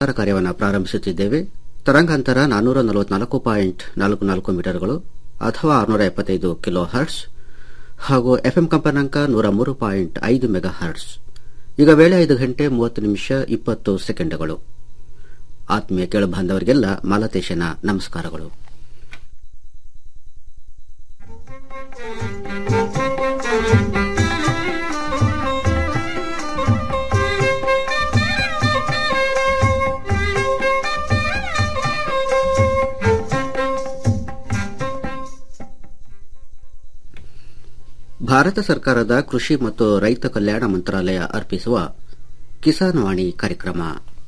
ಪ್ರಚಾರ ಕಾರ್ಯವನ್ನು ಪ್ರಾರಂಭಿಸುತ್ತಿದ್ದೇವೆ ತರಂಗಾಂತರ ನಾನ್ನೂರ ನಲವತ್ನಾಲ್ಕು ಪಾಯಿಂಟ್ ನಾಲ್ಕು ನಾಲ್ಕು ಮೀಟರ್ಗಳು ಅಥವಾ ಆರುನೂರ ಎಪ್ಪತ್ತೈದು ಕಿಲೋ ಹರ್ಟ್ಸ್ ಹಾಗೂ ಎಫ್ಎಂ ಕಂಪನಾಂಕ ನೂರ ಮೂರು ಪಾಯಿಂಟ್ ಐದು ಮೆಗಾ ಹರ್ಟ್ಸ್ ಈಗ ವೇಳೆ ಐದು ಗಂಟೆ ಮೂವತ್ತು ನಿಮಿಷ ಇಪ್ಪತ್ತು ಸೆಕೆಂಡ್ಗಳು ಆತ್ಮೀಯ ಕೇಳು ಬಾಂಧವರಿಗೆಲ್ಲ ಮಾಲತೇಶನ ನಮಸ್ಕಾರಗಳು ಭಾರತ ಸರ್ಕಾರದ ಕೃಷಿ ಮತ್ತು ರೈತ ಕಲ್ಯಾಣ ಮಂತ್ರಾಲಯ ಅರ್ಪಿಸುವ ಕಿಸಾನ್ ವಾಣಿ ಕಾರ್ಯಕ್ರಮ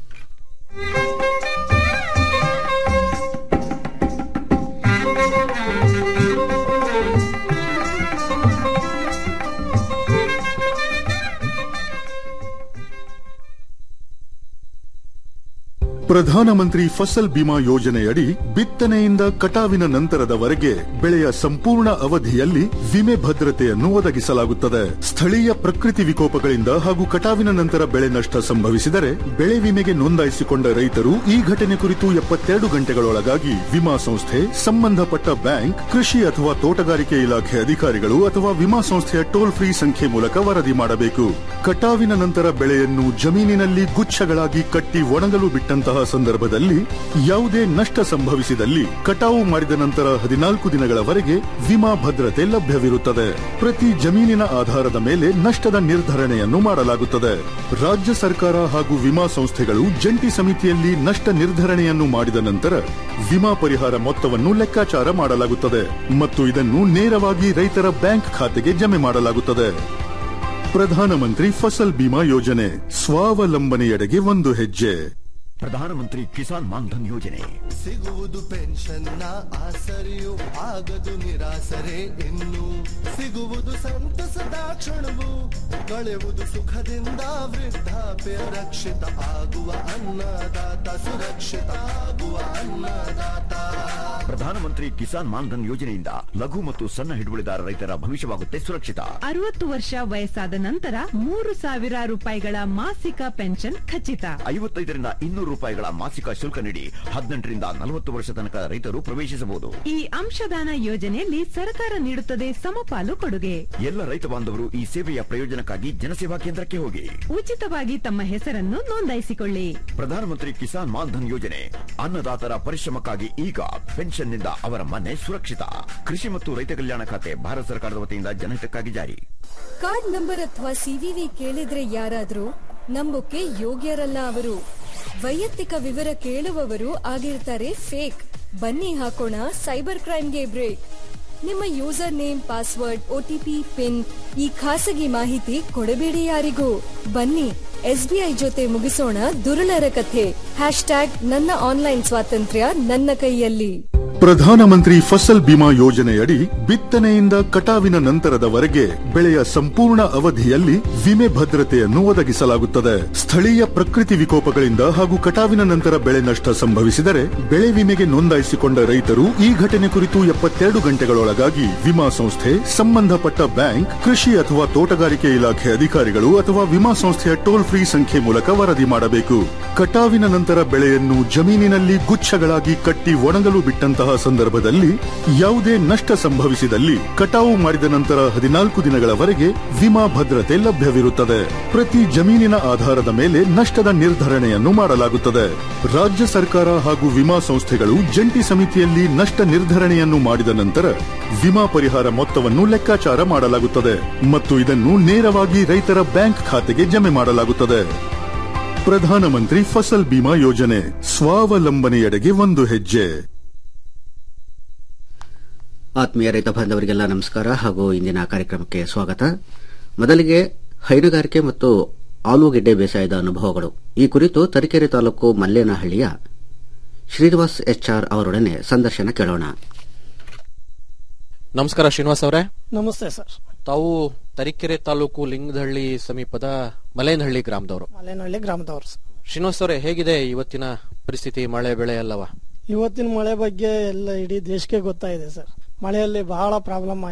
ಪ್ರಧಾನಮಂತ್ರಿ ಫಸಲ್ ಬಿಮಾ ಯೋಜನೆಯಡಿ ಬಿತ್ತನೆಯಿಂದ ಕಟಾವಿನ ನಂತರದವರೆಗೆ ಬೆಳೆಯ ಸಂಪೂರ್ಣ ಅವಧಿಯಲ್ಲಿ ವಿಮೆ ಭದ್ರತೆಯನ್ನು ಒದಗಿಸಲಾಗುತ್ತದೆ ಸ್ಥಳೀಯ ಪ್ರಕೃತಿ ವಿಕೋಪಗಳಿಂದ ಹಾಗೂ ಕಟಾವಿನ ನಂತರ ಬೆಳೆ ನಷ್ಟ ಸಂಭವಿಸಿದರೆ ಬೆಳೆ ವಿಮೆಗೆ ನೋಂದಾಯಿಸಿಕೊಂಡ ರೈತರು ಈ ಘಟನೆ ಕುರಿತು ಎಪ್ಪತ್ತೆರಡು ಗಂಟೆಗಳೊಳಗಾಗಿ ವಿಮಾ ಸಂಸ್ಥೆ ಸಂಬಂಧಪಟ್ಟ ಬ್ಯಾಂಕ್ ಕೃಷಿ ಅಥವಾ ತೋಟಗಾರಿಕೆ ಇಲಾಖೆ ಅಧಿಕಾರಿಗಳು ಅಥವಾ ವಿಮಾ ಸಂಸ್ಥೆಯ ಟೋಲ್ ಫ್ರೀ ಸಂಖ್ಯೆ ಮೂಲಕ ವರದಿ ಮಾಡಬೇಕು ಕಟಾವಿನ ನಂತರ ಬೆಳೆಯನ್ನು ಜಮೀನಿನಲ್ಲಿ ಗುಚ್ಛಗಳಾಗಿ ಕಟ್ಟಿ ಒಣಗಲು ಬಿಟ್ಟಂತಹ ಸಂದರ್ಭದಲ್ಲಿ ಯಾವುದೇ ನಷ್ಟ ಸಂಭವಿಸಿದಲ್ಲಿ ಕಟಾವು ಮಾಡಿದ ನಂತರ ಹದಿನಾಲ್ಕು ದಿನಗಳವರೆಗೆ ವಿಮಾ ಭದ್ರತೆ ಲಭ್ಯವಿರುತ್ತದೆ ಪ್ರತಿ ಜಮೀನಿನ ಆಧಾರದ ಮೇಲೆ ನಷ್ಟದ ನಿರ್ಧರಣೆಯನ್ನು ಮಾಡಲಾಗುತ್ತದೆ ರಾಜ್ಯ ಸರ್ಕಾರ ಹಾಗೂ ವಿಮಾ ಸಂಸ್ಥೆಗಳು ಜಂಟಿ ಸಮಿತಿಯಲ್ಲಿ ನಷ್ಟ ನಿರ್ಧರಣೆಯನ್ನು ಮಾಡಿದ ನಂತರ ವಿಮಾ ಪರಿಹಾರ ಮೊತ್ತವನ್ನು ಲೆಕ್ಕಾಚಾರ ಮಾಡಲಾಗುತ್ತದೆ ಮತ್ತು ಇದನ್ನು ನೇರವಾಗಿ ರೈತರ ಬ್ಯಾಂಕ್ ಖಾತೆಗೆ ಜಮೆ ಮಾಡಲಾಗುತ್ತದೆ ಪ್ರಧಾನಮಂತ್ರಿ ಫಸಲ್ ಬಿಮಾ ಯೋಜನೆ ಸ್ವಾವಲಂಬನೆಯೆಡೆಗೆ ಒಂದು ಹೆಜ್ಜೆ ಪ್ರಧಾನಮಂತ್ರಿ ಕಿಸಾನ್ ಮಾನ್ಧನ್ ಯೋಜನೆ ಸಿಗುವುದು ಪೆನ್ಷನ್ನ ಆಸರೆಯು ಆಗದು ನಿರಾಸರೆ ಇನ್ನು ಸಿಗುವುದು ಸಂತಸದ ಕ್ಷಣವು ಕಳೆಯುವುದು ಸುಖದಿಂದ ವೃದ್ಧಾಪ್ಯ ರಕ್ಷಿತ ಆಗುವ ಅನ್ನದಾತ ಸುರಕ್ಷಿತ ಆಗುವ ಅನ್ನದಾತ ಪ್ರಧಾನಮಂತ್ರಿ ಕಿಸಾನ್ ಮಾನ್ಧನ್ ಯೋಜನೆಯಿಂದ ಲಘು ಮತ್ತು ಸಣ್ಣ ಹಿಡುವಳಿದಾರ ರೈತರ ಭವಿಷ್ಯವಾಗುತ್ತೆ ಸುರಕ್ಷಿತ ಅರವತ್ತು ವರ್ಷ ವಯಸ್ಸಾದ ನಂತರ ಮೂರು ಸಾವಿರ ರೂಪಾಯಿಗಳ ಮಾಸಿಕ ಪೆನ್ಷನ್ ಖಚಿತ ಐವತ್ತೈದರಿಂದ ಇನ್ನೂರು ರೂಪಾಯಿಗಳ ಮಾಸಿಕ ಶುಲ್ಕ ನೀಡಿ ಹದಿನೆಂಟರಿಂದ ನಲವತ್ತು ವರ್ಷ ತನಕ ರೈತರು ಪ್ರವೇಶಿಸಬಹುದು ಈ ಅಂಶದಾನ ಯೋಜನೆಯಲ್ಲಿ ಸರ್ಕಾರ ನೀಡುತ್ತದೆ ಸಮಪಾಲು ಕೊಡುಗೆ ಎಲ್ಲ ರೈತ ಬಾಂಧವರು ಈ ಸೇವೆಯ ಪ್ರಯೋಜನಕ್ಕಾಗಿ ಜನಸೇವಾ ಕೇಂದ್ರಕ್ಕೆ ಹೋಗಿ ಉಚಿತವಾಗಿ ತಮ್ಮ ಹೆಸರನ್ನು ನೋಂದಾಯಿಸಿಕೊಳ್ಳಿ ಪ್ರಧಾನಮಂತ್ರಿ ಕಿಸಾನ್ ಮಾನ್ಧನ್ ಯೋಜನೆ ಅನ್ನದಾತರ ಪರಿಶ್ರಮಕ್ಕಾಗಿ ಈಗ ಪೆನ್ಷನ್ನಿಂದ ಅವರ ಮನೆ ಸುರಕ್ಷಿತ ಕೃಷಿ ಮತ್ತು ರೈತ ಕಲ್ಯಾಣ ಖಾತೆ ಭಾರತ ಸರ್ಕಾರದ ವತಿಯಿಂದ ಜನಹಿತಕ್ಕಾಗಿ ಜಾರಿ ಕಾರ್ಡ್ ನಂಬರ್ ಅಥವಾ ಸಿವಿವಿ ಕೇಳಿದ್ರೆ ಯಾರಾದ್ರೂ ನಂಬೋಕೆ ಯೋಗ್ಯರಲ್ಲ ಅವರು ವೈಯಕ್ತಿಕ ವಿವರ ಕೇಳುವವರು ಆಗಿರ್ತಾರೆ ಫೇಕ್ ಬನ್ನಿ ಹಾಕೋಣ ಸೈಬರ್ ಕ್ರೈಮ್ಗೆ ಬ್ರೇಕ್ ನಿಮ್ಮ username password OTP pin ಈ ಖಾಸಗಿ ಮಾಹಿತಿ ಕೊಡಬೇಡಿ ಯಾರಿಗೂ ಬನ್ನಿ ಎಸ್ಬಿಐ ಜೊತೆ ಮುಗಿಸೋಣ ದುರುಳರ ಕಥೆ ಹ್ಯಾಶ್ ಟ್ಯಾಗ್ ನನ್ನ ಆನ್ಲೈನ್ ಸ್ವಾತಂತ್ರ್ಯ ನನ್ನ ಕೈಯಲ್ಲಿ ಪ್ರಧಾನಮಂತ್ರಿ ಫಸಲ್ ಬಿಮಾ ಯೋಜನೆಯಡಿ ಬಿತ್ತನೆಯಿಂದ ಕಟಾವಿನ ನಂತರದವರೆಗೆ ಬೆಳೆಯ ಸಂಪೂರ್ಣ ಅವಧಿಯಲ್ಲಿ ವಿಮೆ ಭದ್ರತೆಯನ್ನು ಒದಗಿಸಲಾಗುತ್ತದೆ ಸ್ಥಳೀಯ ಪ್ರಕೃತಿ ವಿಕೋಪಗಳಿಂದ ಹಾಗೂ ಕಟಾವಿನ ನಂತರ ಬೆಳೆ ನಷ್ಟ ಸಂಭವಿಸಿದರೆ ಬೆಳೆ ವಿಮೆಗೆ ನೋಂದಾಯಿಸಿಕೊಂಡ ರೈತರು ಈ ಘಟನೆ ಕುರಿತು ಎಪ್ಪತ್ತೆರಡು ಗಂಟೆಗಳೊಳಗಾಗಿ ವಿಮಾ ಸಂಸ್ಥೆ ಸಂಬಂಧಪಟ್ಟ ಬ್ಯಾಂಕ್ ಕೃಷಿ ಅಥವಾ ತೋಟಗಾರಿಕೆ ಇಲಾಖೆ ಅಧಿಕಾರಿಗಳು ಅಥವಾ ವಿಮಾ ಸಂಸ್ಥೆಯ ಟೋಲ್ ಫ್ರೀ ಸಂಖ್ಯೆ ಮೂಲಕ ವರದಿ ಮಾಡಬೇಕು ಕಟಾವಿನ ನಂತರ ಬೆಳೆಯನ್ನು ಜಮೀನಿನಲ್ಲಿ ಗುಚ್ಛಗಳಾಗಿ ಕಟ್ಟಿ ಒಣಗಲು ಬಿಟ್ಟಂತಹ ಸಂದರ್ಭದಲ್ಲಿ ಯಾವುದೇ ನಷ್ಟ ಸಂಭವಿಸಿದಲ್ಲಿ ಕಟಾವು ಮಾಡಿದ ನಂತರ ಹದಿನಾಲ್ಕು ದಿನಗಳವರೆಗೆ ವಿಮಾ ಭದ್ರತೆ ಲಭ್ಯವಿರುತ್ತದೆ ಪ್ರತಿ ಜಮೀನಿನ ಆಧಾರದ ಮೇಲೆ ನಷ್ಟದ ನಿರ್ಧರಣೆಯನ್ನು ಮಾಡಲಾಗುತ್ತದೆ ರಾಜ್ಯ ಸರ್ಕಾರ ಹಾಗೂ ವಿಮಾ ಸಂಸ್ಥೆಗಳು ಜಂಟಿ ಸಮಿತಿಯಲ್ಲಿ ನಷ್ಟ ನಿರ್ಧರಣೆಯನ್ನು ಮಾಡಿದ ನಂತರ ವಿಮಾ ಪರಿಹಾರ ಮೊತ್ತವನ್ನು ಲೆಕ್ಕಾಚಾರ ಮಾಡಲಾಗುತ್ತದೆ ಮತ್ತು ಇದನ್ನು ನೇರವಾಗಿ ರೈತರ ಬ್ಯಾಂಕ್ ಖಾತೆಗೆ ಜಮೆ ಮಾಡಲಾಗುತ್ತದೆ ಪ್ರಧಾನಮಂತ್ರಿ ಫಸಲ್ ಬಿಮಾ ಯೋಜನೆ ಸ್ವಾವಲಂಬನೆಯೆಡೆಗೆ ಒಂದು ಹೆಜ್ಜೆ ಆತ್ಮೀಯ ರೈತ ಬಾಂಧವರಿಗೆಲ್ಲ ನಮಸ್ಕಾರ ಹಾಗೂ ಇಂದಿನ ಕಾರ್ಯಕ್ರಮಕ್ಕೆ ಸ್ವಾಗತ ಮೊದಲಿಗೆ ಹೈನುಗಾರಿಕೆ ಮತ್ತು ಆಲೂಗೆಡ್ಡೆ ಬೇಸಾಯದ ಅನುಭವಗಳು ಈ ಕುರಿತು ತರೀಕೆರೆ ತಾಲೂಕು ಮಲ್ಲೇನಹಳ್ಳಿಯ ಶ್ರೀನಿವಾಸ್ ಎಚ್ಆರ್ ಅವರೊಡನೆ ಸಂದರ್ಶನ ಕೇಳೋಣ ನಮಸ್ಕಾರ ಶ್ರೀನಿವಾಸ್ ಅವರೇ ನಮಸ್ತೆ ಸರ್ ತಾವು ತರೀಕೆರೆ ತಾಲೂಕು ಲಿಂಗದಹಳ್ಳಿ ಸಮೀಪದ ಮಲೇನಹಳ್ಳಿ ಗ್ರಾಮದವರು ಮಲೆನಹಳ್ಳಿ ಗ್ರಾಮದವ್ರು ಸರ್. ಶ್ರೀನಿವಾಸ್ ಅವರೇ ಹೇಗಿದೆ ಇವತ್ತಿನ ಪರಿಸ್ಥಿತಿ ಮಳೆ ಬೆಳೆ ಎಲ್ಲವ ಇವತ್ತಿನ ಮಳೆ ಬಗ್ಗೆ ಎಲ್ಲ ಇಡೀ ದೇಶಕ್ಕೆ ಗೊತ್ತಾಗಿದೆ ಸರ್ ಮಳೆಯಲ್ಲಿ ಬಹಳ ಪ್ರಾಬ್ಲಮ್ ಆಗಿದೆ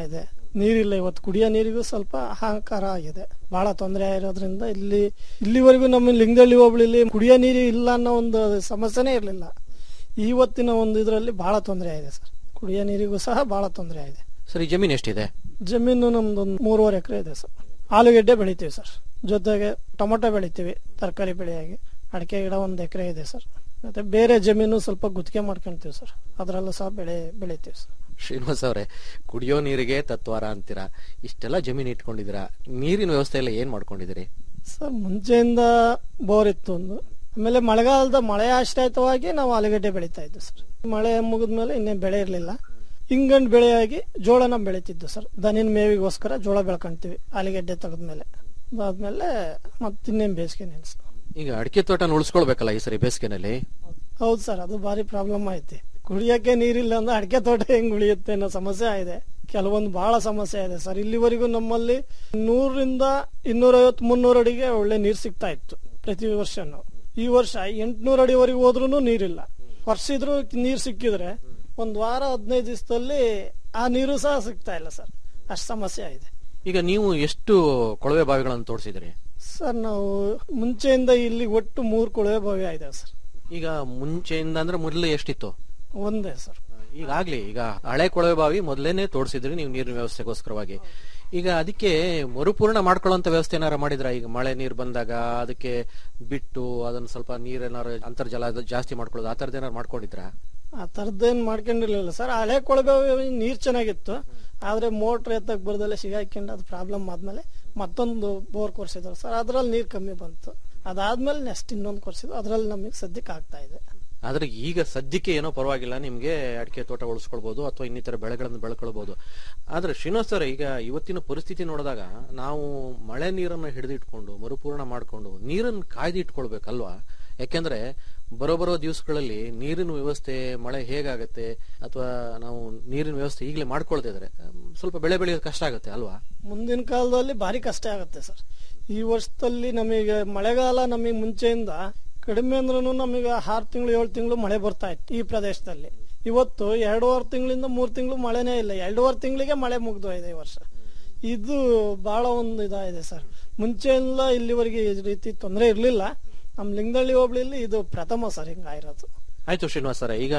ನೀರಿಲ್ಲ ಇವತ್ತು ಕುಡಿಯೋ ನೀರಿಗೂ ಸ್ವಲ್ಪ ಹಾಹಾಕಾರ ಆಗಿದೆ ಬಹಳ ತೊಂದರೆ ಆಗಿರೋದ್ರಿಂದ ಇಲ್ಲಿ ಇಲ್ಲಿವರೆಗೂ ನಮ್ಮ ಲಿಂಗದಳ್ಳಿ ಹೋಬಳಿಲಿ ಕುಡಿಯೋ ನೀರು ಇಲ್ಲ ಅನ್ನೋ ಒಂದು ಸಮಸ್ಯೆನೇ ಇರಲಿಲ್ಲ ಇವತ್ತಿನ ಒಂದು ಇದರಲ್ಲಿ ಬಹಳ ತೊಂದರೆ ಆಗಿದೆ ಸರ್ ಕುಡಿಯೋ ನೀರಿಗೂ ಸಹ ಬಹಳ ತೊಂದರೆ ಆಗಿದೆ ಸರ್ ಈ ಜಮೀನು ಎಷ್ಟಿದೆ ಜಮೀನು ನಮ್ದೊಂದು ಮೂರುವರೆ ಎಕರೆ ಇದೆ ಸರ್ ಆಲೂಗೆಡ್ಡೆ ಬೆಳಿತೀವಿ ಸರ್ ಜೊತೆಗೆ ಟೊಮೊಟೊ ಬೆಳಿತೀವಿ ತರಕಾರಿ ಬೆಳೆಯಾಗಿ ಅಡಿಕೆ ಗಿಡ ಒಂದು ಎಕರೆ ಇದೆ ಸರ್ ಮತ್ತೆ ಬೇರೆ ಜಮೀನು ಸ್ವಲ್ಪ ಗುತ್ತಿಗೆ ಮಾಡ್ಕೊಂತೀವಿ ಸರ್ ಅದರಲ್ಲೂ ಸಹ ಬೆಳೆ ಬೆಳಿತೀವಿ ಸರ್ ಶ್ರೀನಿವಾಸ್ ಅವರೇ ಕುಡಿಯೋ ನೀರಿಗೆ ತತ್ವಾರ ಅಂತೀರಾ ಇಷ್ಟೆಲ್ಲ ಜಮೀನು ಇಟ್ಕೊಂಡಿದ್ದೀರಾ ನೀರಿನ ವ್ಯವಸ್ಥೆ ಎಲ್ಲ ಏನ್ ಮಾಡ್ಕೊಂಡಿದ್ದೀರಿ ಸರ್ ಮುಂಚೆಯಿಂದ ಬೋರ್ ಇತ್ತು ಒಂದು ಆಮೇಲೆ ಮಳೆಗಾಲದ ಮಳೆ ಆಶ್ರಯಿತವಾಗಿ ನಾವು ಆಲೂಗಡ್ಡೆ ಬೆಳೀತಾ ಇದ್ವಿ ಸರ್ ಮಳೆ ಮುಗಿದ್ಮೇಲೆ ಇನ್ನೇನು ಬೆಳೆ ಇರಲಿಲ್ಲ ಹಿಂಗಂಡ್ ಬೆಳೆಯಾಗಿ ಜೋಳನ ಬೆಳಿತಿದ್ದು ಸರ್ ದನಿನ ಮೇವಿಗೋಸ್ಕರ ಜೋಳ ಬೆಳ್ಕೊಂತೀವಿ ಆಲೂಗಡ್ಡೆ ತೆಗೆದ್ಮೇಲೆ ಅದಾದ್ಮೇಲೆ ಮತ್ತಿನ್ನೇನು ಬೇಸಿಗೆ ನಿಲ್ಸ ಈಗ ಅಡಿಕೆ ತೋಟನ ಉಳಿಸ್ಕೊಳ್ಬೇಕಲ್ಲ ಈ ಸರಿ ಬೇಸಿಗೆನಲ್ಲಿ ಹೌದು ಸರ್ ಅದು ಭಾರಿ ಪ್ರಾಬ್ಲಮ್ ಐತಿ ಕುಡಿಯಕ್ಕೆ ನೀರಿಲ್ಲ ಅಂದ್ರೆ ಅಡಿಕೆ ತೋಟ ಹೆಂಗ್ ಉಳಿಯುತ್ತೆ ಅನ್ನೋ ಸಮಸ್ಯೆ ಇದೆ ಕೆಲವೊಂದು ಬಹಳ ಸಮಸ್ಯೆ ಇದೆ ಸರ್ ಇಲ್ಲಿವರೆಗೂ ನಮ್ಮಲ್ಲಿ ನೂರರಿಂದ ಇನ್ನೂರೈವತ್ತು ಮುನ್ನೂರು ಅಡಿಗೆ ಒಳ್ಳೆ ನೀರು ಸಿಗ್ತಾ ಇತ್ತು ಪ್ರತಿ ವರ್ಷನೂ ಈ ವರ್ಷ ಎಂಟ್ನೂರು ಅಡಿವರೆಗೂ ಹೋದ್ರೂ ನೀರಿಲ್ಲ ವರ್ಷ ಇದ್ರೂ ನೀರು ಸಿಕ್ಕಿದ್ರೆ ಒಂದ್ ವಾರ ಹದಿನೈದು ದಿವಸದಲ್ಲಿ ಆ ನೀರು ಸಹ ಸಿಗ್ತಾ ಇಲ್ಲ ಸರ್ ಅಷ್ಟು ಸಮಸ್ಯೆ ಇದೆ ಈಗ ನೀವು ಎಷ್ಟು ಕೊಳವೆ ಬಾವಿಗಳನ್ನು ತೋರಿಸಿದ್ರಿ ಸರ್ ನಾವು ಮುಂಚೆಯಿಂದ ಇಲ್ಲಿ ಒಟ್ಟು ಮೂರು ಕೊಳವೆ ಬಾವಿ ಇದಾವೆ ಸರ್ ಈಗ ಮುಂಚೆಯಿಂದ ಅಂದ್ರೆ ಮೊದಲು ಎಷ್ಟಿತ್ತು ಒಂದೇ ಸರ್ ಈಗಾಗ್ಲಿ ಈಗ ಹಳೆ ಕೊಳವೆ ಬಾವಿ ಮೊದಲೇನೆ ತೋರಿಸಿದ್ರಿ ನೀವು ನೀರಿನ ವ್ಯವಸ್ಥೆಗೋಸ್ಕರವಾಗಿ ಈಗ ಅದಕ್ಕೆ ಮರುಪೂರ್ಣ ಮಾಡ್ಕೊಳ್ಳೋಂತ ವ್ಯವಸ್ಥೆ ಏನಾರ ಮಾಡಿದ್ರ ಈಗ ಮಳೆ ನೀರು ಬಂದಾಗ ಅದಕ್ಕೆ ಬಿಟ್ಟು ಅದನ್ನ ಸ್ವಲ್ಪ ನೀರೇನಾರು ಅಂತರ್ಜಲ ಅದು ಜಾಸ್ತಿ ಮಾಡ್ಕೊಳ್ಳೋದು ಆ ತರದ್ ಏನಾರು ಮಾಡ್ಕೊಂಡಿದ್ರಾ ಆ ಥರದ್ದೇನ್ ಮಾಡ್ಕೊಂಡಿರ್ಲಿಲ್ಲ ಸರ್ ಹಳೆ ಕೊಳವೆ ನೀರ್ ಚೆನ್ನಾಗಿತ್ತು ಆದ್ರೆ ಮೋಟ್ರ್ ಎತ್ತಕ್ ಬರ್ದಲ್ಲೇ ಸಿಗಾಕೊಂಡು ಅದು ಪ್ರಾಬ್ಲಮ್ ಆದ್ಮೇಲೆ ಮತ್ತೊಂದು ಬೋರ್ ಕೊರ್ಸಿದ್ರು ಸರ್ ಅದ್ರಲ್ಲಿ ನೀರ್ ಕಮ್ಮಿ ಬಂತು ಅದಾದ್ಮೇಲೆ ನೆಕ್ಸ್ಟ್ ಇನ್ನೊಂದು ಕೊರ್ಸಿದ್ರು ಅದ್ರಲ್ಲಿ ನಮಗೆ ಸದ್ಯಕ್ಕೆ ಆಗ್ತಾ ಇದೆ ಆದ್ರೆ ಈಗ ಸದ್ಯಕ್ಕೆ ಏನೋ ಪರವಾಗಿಲ್ಲ ನಿಮ್ಗೆ ಅಡಿಕೆ ತೋಟ ಉಳಿಸ್ಕೊಳ್ಬಹುದು ಅಥವಾ ಇನ್ನಿತರ ಬೆಳೆಗಳನ್ನು ಬೆಳ್ಕೊಳ್ಬಹುದು ಆದ್ರೆ ಶ್ರೀನಿವಾಸ್ ಸರ್ ಈಗ ಇವತ್ತಿನ ಪರಿಸ್ಥಿತಿ ನೋಡಿದಾಗ ನಾವು ಮಳೆ ನೀರನ್ನ ಹಿಡಿದಿಟ್ಕೊಂಡು ಮರುಪೂರ್ಣ ಮಾಡ್ಕೊಂಡು ನೀರನ್ನು ಕಾಯ್ದು ಇಟ್ಕೊಳ್ಬೇಕಲ್ವಾ ಯಾಕೆಂದ್ರೆ ಬರೋ ಬರೋ ದಿವಸಗಳಲ್ಲಿ ನೀರಿನ ವ್ಯವಸ್ಥೆ ಮಳೆ ಹೇಗಾಗತ್ತೆ ಅಥವಾ ನಾವು ನೀರಿನ ವ್ಯವಸ್ಥೆ ಈಗಲೇ ಮಾಡ್ಕೊಳ್ತಾ ಇದ್ರೆ ಸ್ವಲ್ಪ ಬೆಳೆ ಬೆಳೆಯೋದು ಕಷ್ಟ ಆಗುತ್ತೆ ಅಲ್ವಾ ಮುಂದಿನ ಕಾಲದಲ್ಲಿ ಭಾರಿ ಕಷ್ಟ ಆಗುತ್ತೆ ಸರ್ ಈ ವರ್ಷದಲ್ಲಿ ನಮಗೆ ಮಳೆಗಾಲ ನಮಗೆ ಮುಂಚೆಯಿಂದ ಕಡಿಮೆ ಅಂದ್ರೂ ನಮಗೆ ಆರು ತಿಂಗಳು ಏಳು ತಿಂಗಳು ಮಳೆ ಬರ್ತಾ ಇತ್ತು ಈ ಪ್ರದೇಶದಲ್ಲಿ ಇವತ್ತು ಎರಡೂವರೆ ತಿಂಗಳಿಂದ ಮೂರು ತಿಂಗಳು ಮಳೆನೇ ಇಲ್ಲ ಎರಡೂವರೆ ತಿಂಗಳಿಗೆ ಮಳೆ ಮುಗ್ದೋಗಿದೆ ಈ ವರ್ಷ ಇದು ಬಹಳ ಒಂದು ಇದಾಗಿದೆ ಸರ್ ಮುಂಚೆ ಎಲ್ಲ ಇಲ್ಲಿವರೆಗೆ ಈ ರೀತಿ ತೊಂದರೆ ಇರಲಿಲ್ಲ ನಮ್ಮ ಲಿಂಗದಳ್ಳಿ ಹೋಬಳಿಲಿ ಇದು ಪ್ರಥಮ ಸರ್ ಹಿಂಗಾಗಿರೋದು ಆಯ್ತು ಶ್ರೀನಿವಾಸ್ ಸರ್ ಈಗ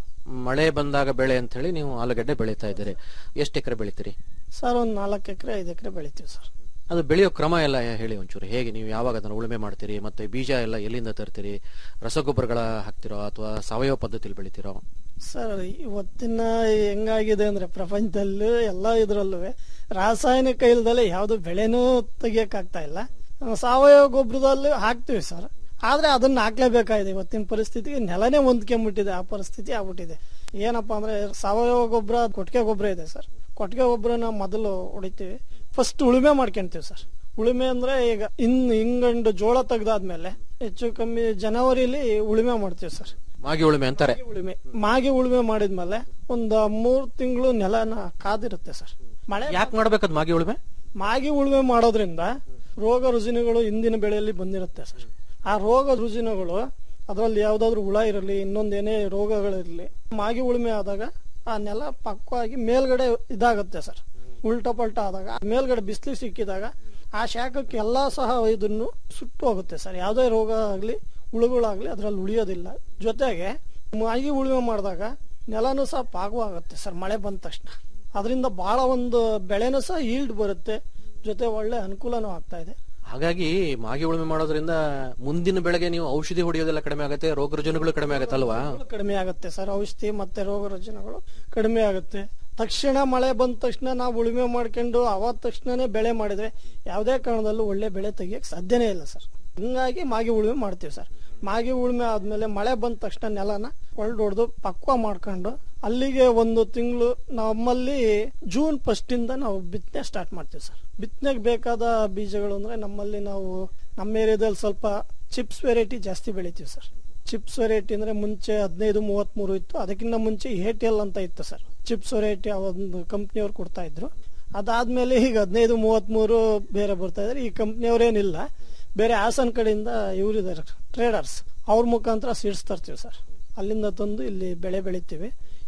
ಮಳೆ ಬಂದಾಗ ಬೆಳೆ ಅಂತ ಹೇಳಿ ನೀವು ಆಲೂಗಡ್ಡೆ ಬೆಳೀತಾ ಇದ್ದೀರಿ ಎಷ್ಟು ಎಕರೆ ಬೆಳಿತೀರಿ ಸರ್ ಒಂದು ನಾಲ್ಕು ಎಕರೆ ಐದು ಎಕರೆ ಬೆಳಿತೀವಿ ಸರ್ ಅದು ಬೆಳೆಯೋ ಕ್ರಮ ಎಲ್ಲ ಹೇಳಿ ಒಂಚೂರು ಹೇಗೆ ನೀವು ಯಾವಾಗ ಅದನ್ನು ಉಳುಮೆ ಮಾಡ್ತೀರಿ ಮತ್ತೆ ಬೀಜ ಎಲ್ಲ ಎಲ್ಲಿಂದ ತರ್ತೀರಿ ರಸಗೊಬ್ಬರಗಳ ಹಾಕ್ತಿರೋ ಅಥವಾ ಸಾವಯವ ಪದ್ಧತಿಲಿ ಬೆಳಿತೀರೋ ಸರ್ ಇವತ್ತಿನ ಹೆಂಗಾಗಿದೆ ಅಂದ್ರೆ ಪ್ರಪಂಚದಲ್ಲೂ ಎಲ್ಲ ಇದ್ರಲ್ಲೂ ರಾಸಾಯನಿಕ ಇಲ್ದಲೆ ಯಾವ್ದು ಬೆಳೆನೂ ತೆಗಿಯಕ್ಕಾಗ್ತಾ ಇಲ್ಲ ಸಾವಯವ ಗೊಬ್ಬರದಲ್ಲಿ ಹಾಕ್ತಿವಿ ಸರ್ ಆದ್ರೆ ಅದನ್ನ ಹಾಕ್ಲೇಬೇಕಾಗಿದೆ ಇವತ್ತಿನ ಪರಿಸ್ಥಿತಿಗೆ ನೆಲನೇ ಹೊಂದ್ಕೊಂಡ್ಬಿಟ್ಟಿದೆ ಆ ಪರಿಸ್ಥಿತಿ ಆಗ್ಬಿಟ್ಟಿದೆ ಏನಪ್ಪಾ ಅಂದ್ರೆ ಸಾವಯವ ಗೊಬ್ಬರ ಕೊಟ್ಟಿಗೆ ಗೊಬ್ಬರ ಇದೆ ಸರ್ ಕೊಟ್ಟಿಗೆ ಗೊಬ್ಬರನ ಮೊದಲು ಹೊಡಿತೀವಿ ಫಸ್ಟ್ ಉಳುಮೆ ಮಾಡ್ಕೊಂತೀವಿ ಸರ್ ಉಳುಮೆ ಅಂದ್ರೆ ಈಗ ಇನ್ ಹಿಂಗಂಡು ಜೋಳ ತೆಗ್ದಾದ್ಮೇಲೆ ಹೆಚ್ಚು ಕಮ್ಮಿ ಜನವರಿಲಿ ಉಳುಮೆ ಮಾಡ್ತೀವಿ ಸರ್ ಮಾಗಿ ಉಳುಮೆ ಅಂತಾರೆ ಉಳುಮೆ ಮಾಗಿ ಉಳುಮೆ ಮಾಡಿದ್ಮೇಲೆ ಒಂದ್ ಮೂರ್ ತಿಂಗಳು ನೆಲನ ಕಾದಿರುತ್ತೆ ಸರ್ ಮಳೆ ಯಾಕೆ ಮಾಡ್ಬೇಕದ್ ಮಾಗಿ ಉಳುಮೆ ಮಾಗಿ ಉಳುಮೆ ಮಾಡೋದ್ರಿಂದ ರೋಗ ರುಜಿನಗಳು ಹಿಂದಿನ ಬೆಳೆಯಲ್ಲಿ ಬಂದಿರುತ್ತೆ ಸರ್ ಆ ರೋಗ ರುಜಿನಗಳು ಅದರಲ್ಲಿ ಯಾವ್ದಾದ್ರು ಹುಳ ಇರಲಿ ಇನ್ನೊಂದೇನೇ ರೋಗಗಳಿರಲಿ ಮಾಗಿ ಉಳುಮೆ ಆದಾಗ ಆ ನೆಲ ಪಕ್ವವಾಗಿ ಮೇಲ್ಗಡೆ ಇದಾಗುತ್ತೆ ಸರ್ ಉಲ್ಟಾ ಪಲ್ಟಾ ಆದಾಗ ಮೇಲ್ಗಡೆ ಬಿಸಿಲು ಸಿಕ್ಕಿದಾಗ ಆ ಶಾಖಕ್ಕೆ ಎಲ್ಲಾ ಸಹ ಇದನ್ನು ಸುಟ್ಟು ಹೋಗುತ್ತೆ ಸರ್ ಯಾವುದೇ ರೋಗ ಆಗ್ಲಿ ಹುಳುಗಳಾಗ್ಲಿ ಅದ್ರಲ್ಲಿ ಉಳಿಯೋದಿಲ್ಲ ಜೊತೆಗೆ ಮಾಗಿ ಉಳುಮೆ ಮಾಡಿದಾಗ ನೆಲನೂ ಸಹ ಪಾಕವಾಗುತ್ತೆ ಸರ್ ಮಳೆ ಬಂದ ತಕ್ಷಣ ಅದರಿಂದ ಬಹಳ ಒಂದು ಬೆಳೆನೂ ಸಹ ಈಲ್ಡ್ ಬರುತ್ತೆ ಜೊತೆ ಒಳ್ಳೆ ಅನುಕೂಲನೂ ಆಗ್ತಾ ಇದೆ ಹಾಗಾಗಿ ಮಾಗಿ ಉಳುಮೆ ಮಾಡೋದ್ರಿಂದ ಮುಂದಿನ ಬೆಳೆಗೆ ನೀವು ಔಷಧಿ ಹೊಡೆಯೋದೆಲ್ಲ ಕಡಿಮೆ ಆಗುತ್ತೆ ರೋಗ ರುಜಿನಗಳು ಕಡಿಮೆ ಆಗುತ್ತೆ ಅಲ್ವಾ ಕಡಿಮೆ ಆಗುತ್ತೆ ಸರ್ ಔಷಧಿ ಮತ್ತೆ ರೋಗ ರುಜಿನಗಳು ಕಡಿಮೆ ಆಗುತ್ತೆ ತಕ್ಷಣ ಮಳೆ ಬಂದ ತಕ್ಷಣ ನಾವು ಉಳುಮೆ ಮಾಡ್ಕೊಂಡು ಅವಾದ ತಕ್ಷಣನೇ ಬೆಳೆ ಮಾಡಿದ್ರೆ ಯಾವುದೇ ಕಾರಣದಲ್ಲೂ ಒಳ್ಳೆ ಬೆಳೆ ತೆಗಿಯಕ್ ಸಾಧ್ಯನೇ ಇಲ್ಲ ಸರ್ ಹಿಂಗಾಗಿ ಮಾಗಿ ಉಳುಮೆ ಮಾಡ್ತೀವಿ ಸರ್ ಮಾಗಿ ಉಳುಮೆ ಆದ್ಮೇಲೆ ಮಳೆ ಬಂದ ತಕ್ಷಣ ನೆಲನ ಹೊಡೆದು ಪಕ್ವ ಮಾಡ್ಕೊಂಡು ಅಲ್ಲಿಗೆ ಒಂದು ತಿಂಗಳು ನಮ್ಮಲ್ಲಿ ಜೂನ್ ಫಸ್ಟ್ ಇಂದ ನಾವು ಬಿತ್ತನೆ ಸ್ಟಾರ್ಟ್ ಮಾಡ್ತೀವಿ ಸರ್ ಬಿತ್ತನೆಗೆ ಬೇಕಾದ ಬೀಜಗಳು ಅಂದ್ರೆ ನಮ್ಮಲ್ಲಿ ನಾವು ನಮ್ಮ ಏರಿಯಾದಲ್ಲಿ ಸ್ವಲ್ಪ ಚಿಪ್ಸ್ ವೆರೈಟಿ ಜಾಸ್ತಿ ಬೆಳಿತೀವಿ ಸರ್ ಚಿಪ್ಸ್ ವೆರೈಟಿ ಅಂದ್ರೆ ಮುಂಚೆ ಹದಿನೈದು ಮೂವತ್ಮೂರು ಇತ್ತು ಅದಕ್ಕಿಂತ ಮುಂಚೆ ಏಟಿಎಲ್ ಅಂತ ಇತ್ತು ಸರ್ ಚಿಪ್ಸ್ ವೆರೈಟಿ ಆ ಒಂದು ಕಂಪ್ನಿಯವ್ರು ಕೊಡ್ತಾ ಇದ್ರು ಅದಾದ್ಮೇಲೆ ಈಗ ಹದಿನೈದು ಮೂವತ್ಮೂರು ಬೇರೆ ಬರ್ತಾ ಇದಾರೆ ಈ ಕಂಪ್ನಿಯವ್ರೇನಿಲ್ಲ ಬೇರೆ ಹಾಸನ್ ಕಡೆಯಿಂದ ಇವರಿದ್ದಾರೆ ಟ್ರೇಡರ್ಸ್ ಅವ್ರ ಮುಖಾಂತರ ಸೀಡ್ಸ್ ತರ್ತೀವಿ ಸರ್ ಅಲ್ಲಿಂದ ತಂದು ಇಲ್ಲಿ ಬೆಳೆ ಬೆಳಿತೀವಿ